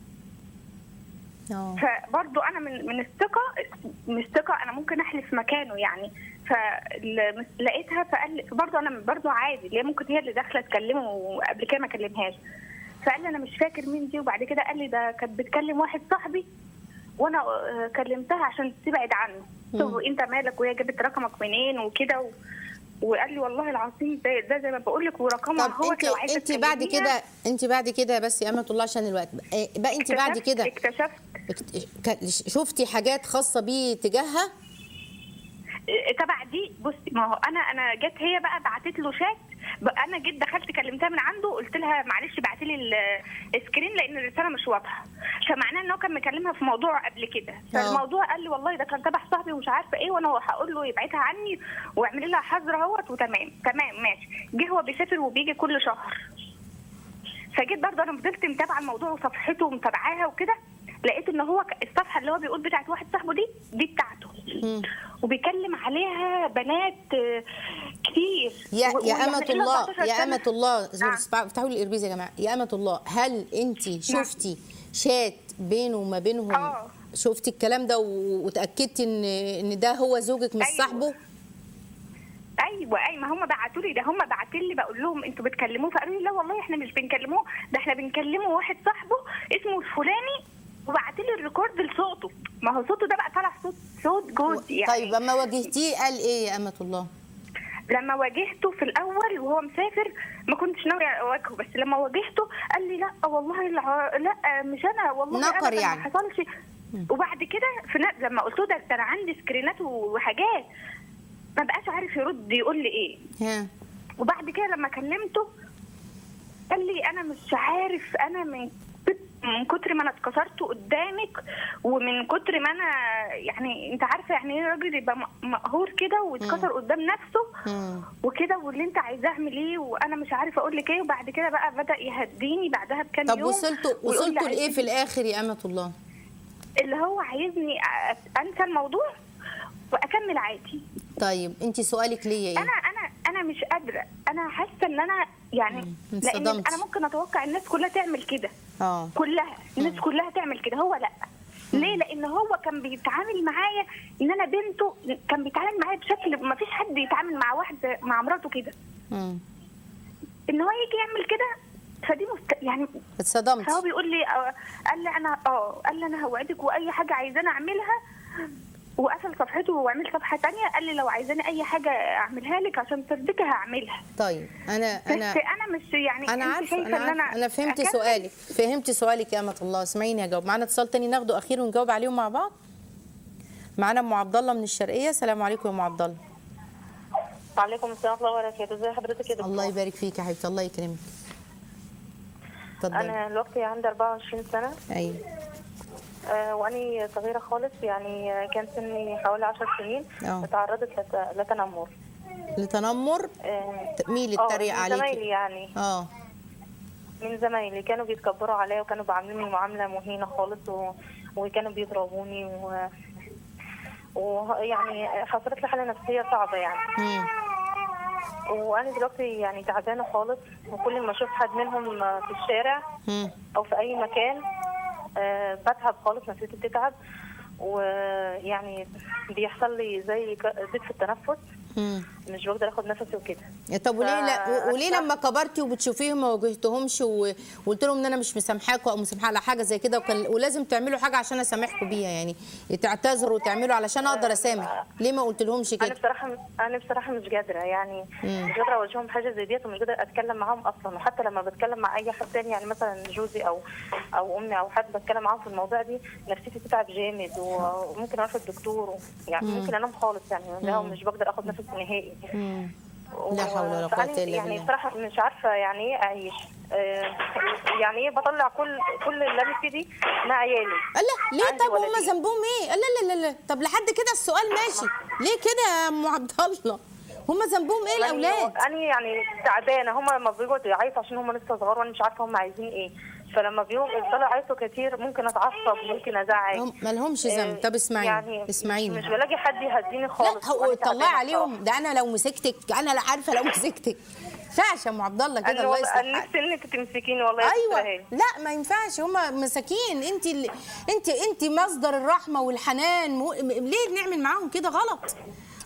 اه فبرضه انا من من الثقه مش ثقه انا ممكن احلف مكانه يعني فلقيتها فقال برضه انا برضه عادي اللي هي ممكن هي اللي داخله تكلمه وقبل كده ما كلمهاش فقال لي انا مش فاكر مين دي وبعد كده قال لي ده كانت بتكلم واحد صاحبي وانا آه، كلمتها عشان تبعد عنه طب انت مالك وهي جابت رقمك منين وكده و... وقال لي والله العظيم ده, ده زي ما بقول لك ورقمها طب هو انت لو عايزه انت بعد تكلميها، كده انت بعد كده بس يا امه الله عشان الوقت بقى, بقى انت بعد اكتشفت- كده اكتشفت اكت- ك- شفتي حاجات خاصه بيه تجاهها إيه، تبع دي بصي ما هو انا انا جت هي بقى بعتت له شات بقى انا جيت دخلت كلمتها من عنده قلت لها معلش بعتي لي ال- السكرين لان الرساله مش واضحه فمعناه ان هو كان مكلمها في موضوع قبل كده فالموضوع قال لي والله ده كان تبع صاحبي ومش عارفه ايه وانا هقول له يبعتها عني واعملي لها حظر اهوت وتمام تمام ماشي جه هو بيسافر وبيجي كل شهر فجيت برضه انا فضلت متابعه الموضوع وصفحته ومتابعاها وكده لقيت ان هو ك- الصفحه اللي هو بيقول بتاعت واحد صاحبه دي دي بتاعته وبيكلم عليها بنات آه، كتير يا و- يا ويعني امه إحنا الله 14 يا سنة. امه الله نعم. افتحوا لي الاربيز يا جماعه يا امه الله هل انت شفتي شات بينه وما بينهم آه. شفتي الكلام ده و- وتاكدتي ان ان ده هو زوجك مش أيوة. صاحبه ايوه اي ما هم بعتوا لي ده هم بعتوا لي بقول لهم انتوا بتكلموه فقالوا لي لا والله احنا مش بنكلموه ده احنا بنكلمه واحد صاحبه اسمه الفلاني وبعت لي الريكورد لصوته ما هو صوته ده بقى طالع صوت صوت جوزي يعني طيب اما واجهتيه قال ايه يا امه الله لما واجهته في الاول وهو مسافر ما كنتش ناوي اواجهه بس لما واجهته قال لي لا والله الع... لا مش انا والله نقر أبداً يعني. ما حصلش وبعد كده في ن- لما قلت له ده ده انا عندي سكرينات وحاجات ما بقاش عارف يرد يقول لي ايه ها وبعد كده لما كلمته قال لي انا مش عارف انا من كت- من كتر ما انا اتكسرت قدامك ومن كتر ما انا يعني انت عارفه يعني ايه راجل يبقى م- مقهور كده ويتكسر قدام نفسه مم. وكده واللي انت عايزاه اعمل ايه وانا مش عارفه اقول لك ايه وبعد كده بقى بدا يهديني بعدها بكام طب يوم وصلتوا ويقول لي وصلتوا لايه عايزين- في الاخر يا امه الله اللي هو عايزني أ- انسى الموضوع واكمل عادي طيب انت سؤالك ليا ايه انا انا انا مش قادره انا حاسه ان انا يعني مم. لان انصدمتي. انا ممكن اتوقع الناس كلها تعمل كده اه كلها الناس كلها تعمل كده هو لا ليه لان هو كان بيتعامل معايا ان انا بنته كان بيتعامل معايا بشكل ما فيش حد يتعامل مع واحده مع مراته كده مم. ان هو يجي يعمل كده فدي مست... يعني اتصدمتي فهو بيقول لي آه، قال لي انا اه قال لي انا هوعدك واي حاجه عايزاني اعملها وقفل صفحته وعمل صفحه تانية قال لي لو عايزاني اي حاجه اعملها لك عشان ترضيكي هعملها طيب انا بس انا انا مش يعني انا انت عارفه شايفة انا إن عارفه انا فهمت أكمل؟ سؤالك فهمت سؤالك يا امه الله اسمعيني هجاوب معانا اتصال تاني ناخده اخير ونجاوب عليهم مع بعض معانا ام عبد الله من الشرقيه السلام عليكم يا ام عبد الله وعليكم السلام ورحمه الله وبركاته ازي حضرتك يا دكتور الله يبارك فيك يا حبيبتي الله يكرمك اتفضلي انا دلوقتي عندي 24 سنه ايوه آه واني صغيره خالص يعني آه، كان سني حوالي 10 سنين اه. اتعرضت لت- لتنمر لتنمر آه، مين اللي اه اتريق من زمايلي عليكي يعني اه من زمايلي كانوا بيتكبروا عليا وكانوا بيعاملوني معامله مهينه خالص و... وكانوا بيضربوني و... ويعني حصلت لي حاله نفسيه صعبه يعني مم. وانا دلوقتي يعني تعبانه خالص وكل ما اشوف حد منهم آه، في الشارع مم. او في اي مكان آه، بتعب خالص نفسيتي بتتعب ويعني بيحصل لي زي ك- ضيق في التنفس مم. مش بقدر اخد نفسي وكده طب وليه لا ف- وليه لما كبرتي وبتشوفيهم ما واجهتهمش و- وقلت لهم ان انا مش مسامحاكوا او مسامحه على حاجه زي كده وكان ولازم تعملوا حاجه عشان اسامحكم بيها يعني تعتذروا وتعملوا علشان اقدر اسامح ليه ما قلت لهمش انا كده بصراحه انا بصراحه مش قادره يعني مم. مش قادره اواجههم حاجه زي ديت ومش قادره اتكلم معاهم اصلا وحتى لما بتكلم مع اي حد تاني يعني مثلا جوزي او او امي او حد بتكلم معاهم في الموضوع دي نفسيتي بتتعب جامد وممكن اروح الدكتور يعني ممكن انام خالص يعني اللي هو مش بقدر اخد نفسي نهائي مم. و- لا حول ولا قوة فأنا إلا يعني بالله. بصراحة مش عارفة يعني ايه أعيش آه، يعني ايه بطلع كل كل اللي أنا فيه دي مع عيالي لا ليه عندي طب هم ولدين. ذنبهم ايه لا لا لا لا طب لحد كده السؤال ماشي ليه كده يا ام عبد الله هم ذنبهم ايه الاولاد أنا يعني تعبانة هما لما بيجوا يعيطوا عشان هما لسه صغار وأنا مش عارفة هما عايزين ايه فلما بيقوم يفضلوا يعيطوا كتير ممكن أتعصب ممكن أزعق هم ما لهمش ذنب آه، طب اسمعيني يعني اسمعيني مش بلاقي حد يهديني خالص لا هو وأنا طلعي تعبانة عليهم ده انا لو مسكتك انا لا عارفه لو مسكتك ينفعش يا ام عبد الله بصراحة. كده أنا الله والله- يصلح أنا حالك. نفسي إنك تمسكيني والله يا ايوه أستاذ هاني. لا ما ينفعش هما مساكين انت اللي انت انت مصدر الرحمه والحنان مو... م- ليه نعمل معاهم كده غلط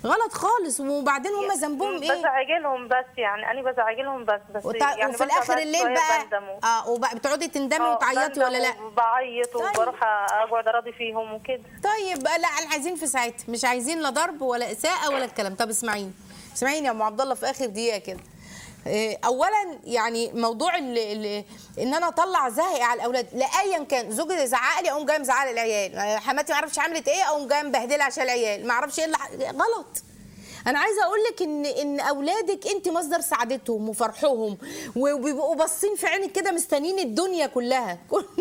غلط خالص وبعدين هم ذنبهم ايه بزعجلهم بس يعني انا بزعجلهم بس بس وت... يعني وفي برجع الاخر بعد الليل شوية بقى بندم و- اه وبقى بتقعدي تندمي آه، وتعيطي ولا لا بندم وبعيط طيب. وبروح اقعد اراضي فيهم وكده طيب لا احنا عايزين في ساعتها مش عايزين لا ضرب ولا اساءه ولا الكلام طب اسمعيني اسمعيني يا ام عبد الله في اخر دقيقه كده إيه، اولا يعني موضوع اللي اللي ان انا اطلع زهقي على الاولاد لايا كان زوجي زعق لي اقوم جايه مزعله العيال حماتي ما اعرفش عملت ايه اقوم جايه مبهدله عشان العيال ما اعرفش ايه اللي ح- غلط انا عايزه اقول لك ان ان اولادك انت مصدر سعادتهم وفرحهم وبيبقوا باصين في عينك كده مستنيين الدنيا كلها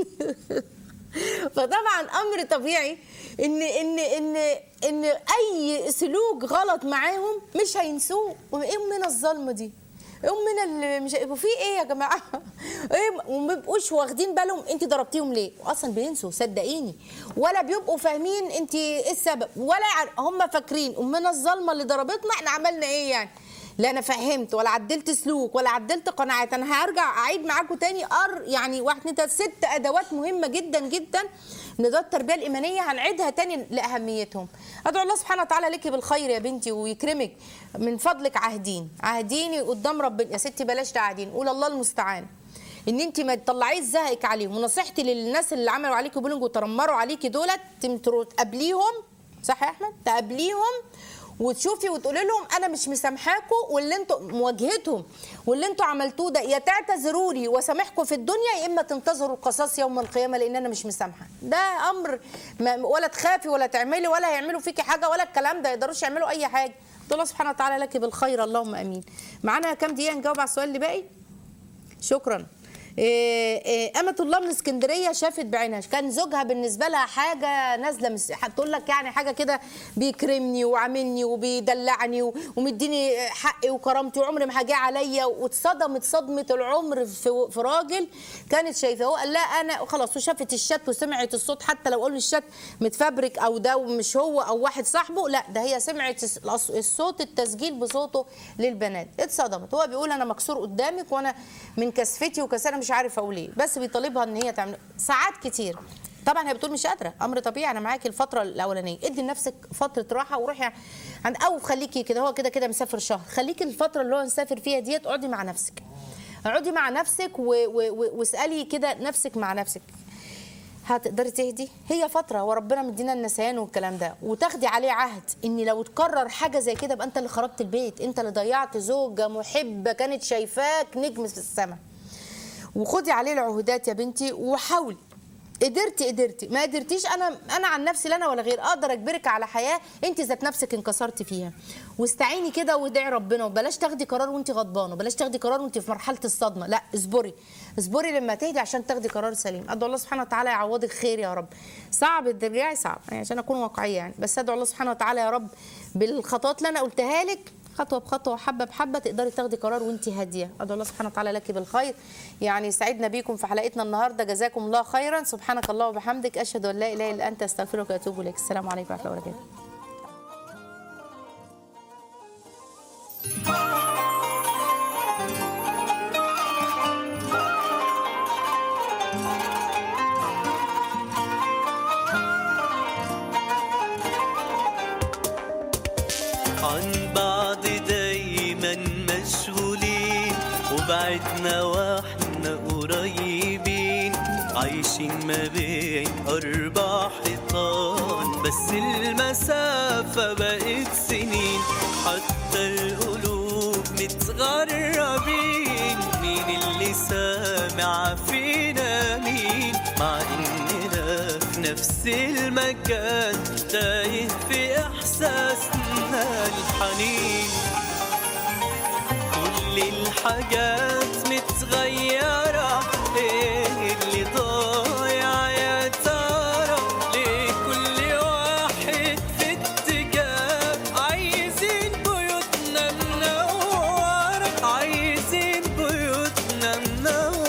فطبعا امر طبيعي ان ان ان ان اي سلوك غلط معاهم مش هينسوه ايه من الظلمه دي ايه من اللي مش هو في ايه يا جماعه ايه وما بيبقوش واخدين بالهم انت ضربتيهم ليه اصلا بينسوا صدقيني ولا بيبقوا فاهمين انت ايه السبب ولا يعر- هم فاكرين امنا الظلمه اللي ضربتنا احنا عملنا ايه يعني لا انا فهمت ولا عدلت سلوك ولا عدلت قناعات انا هرجع اعيد معاكم تاني ار يعني واحد اتنين تلاته ست ادوات مهمه جدا جدا من ذات التربيه الايمانيه هنعيدها تاني لاهميتهم ادعو الله سبحانه وتعالى لك بالخير يا بنتي ويكرمك من فضلك عهدين عهديني قدام ربنا يا ستي بلاش تعهدين قول الله المستعان ان انت ما تطلعيش زهقك عليهم ونصيحتي للناس اللي عملوا عليكي بولينج وترمروا عليكي دولت تم- تقابليهم صح يا احمد تقابليهم وتشوفي وتقولي لهم انا مش مسامحاكم واللي انتوا مواجهتهم واللي انتوا عملتوه ده يا تعتذروا لي واسامحكم في الدنيا يا اما تنتظروا القصاص يوم القيامه لان انا مش مسامحه ده امر ما ولا تخافي ولا تعملي ولا هيعملوا فيكي حاجه ولا الكلام ده يقدروش يعملوا اي حاجه الله سبحانه وتعالى لك بالخير اللهم امين معانا كام دقيقه نجاوب على السؤال اللي باقي شكرا إيه إيه أمة الله من اسكندرية شافت بعينها كان زوجها بالنسبة لها حاجة نازلة مس... هتقول لك يعني حاجة كده بيكرمني وعاملني وبيدلعني و- ومديني حقي وكرامتي وعمري ما هجي عليا واتصدمت صدمة العمر في, في راجل كانت شايفاه هو قال لا أنا خلاص وشافت الشات وسمعت الصوت حتى لو قالوا الشات متفبرك أو ده مش هو أو واحد صاحبه لا ده هي سمعت الس- الأص- الصوت التسجيل بصوته للبنات اتصدمت هو بيقول أنا مكسور قدامك وأنا من كسفتي وكسانة مش عارف اقول ايه بس بيطالبها ان هي تعمل ساعات كتير طبعا هي بتقول مش قادره امر طبيعي انا معاكي الفتره الاولانيه ادي لنفسك فتره راحه وروحي عند او خليكي كده هو كده كده مسافر شهر خليكي الفتره اللي هو مسافر فيها ديت اقعدي مع نفسك اقعدي مع نفسك و- و- و- واسالي كده نفسك مع نفسك هتقدري تهدي هي فتره وربنا مدينا النسيان والكلام ده وتاخدي عليه عهد ان لو تكرر حاجه زي كده يبقى انت اللي خربت البيت انت اللي ضيعت زوجه محبه كانت شايفاك نجم في السماء وخدي عليه العهودات يا بنتي وحاولي قدرتي قدرتي ما قدرتيش انا انا عن نفسي لا انا ولا غير اقدر اجبرك على حياه انت ذات نفسك انكسرتي فيها واستعيني كده وادعي ربنا وبلاش تاخدي قرار وانت غضبانه بلاش تاخدي قرار وانت في مرحله الصدمه لا اصبري اصبري لما تهدي عشان تاخدي قرار سليم ادعو الله سبحانه وتعالى يعوضك خير يا رب صعب ترجعي صعب يعني عشان اكون واقعيه يعني بس ادعو الله سبحانه وتعالى يا رب بالخطوات اللي انا قلتها لك خطوه بخطوه حبه بحبه تقدري تاخدي قرار وانت هاديه ادعو الله سبحانه وتعالى لك بالخير يعني سعدنا بيكم في حلقتنا النهارده جزاكم الله خيرا سبحانك الله وبحمدك اشهد ان لا اله الا انت استغفرك واتوب اليك السلام عليكم ورحمه الله وبركاته عن بعض دايما مشغولين وبعدنا واحنا قريبين عايشين ما بين أربع حيطان بس المسافة بقت سنين حتى القلوب متغربين مين اللي سامع فينا مين مع إننا في نفس المكان تايه في إحساسنا الحنين كل الحاجات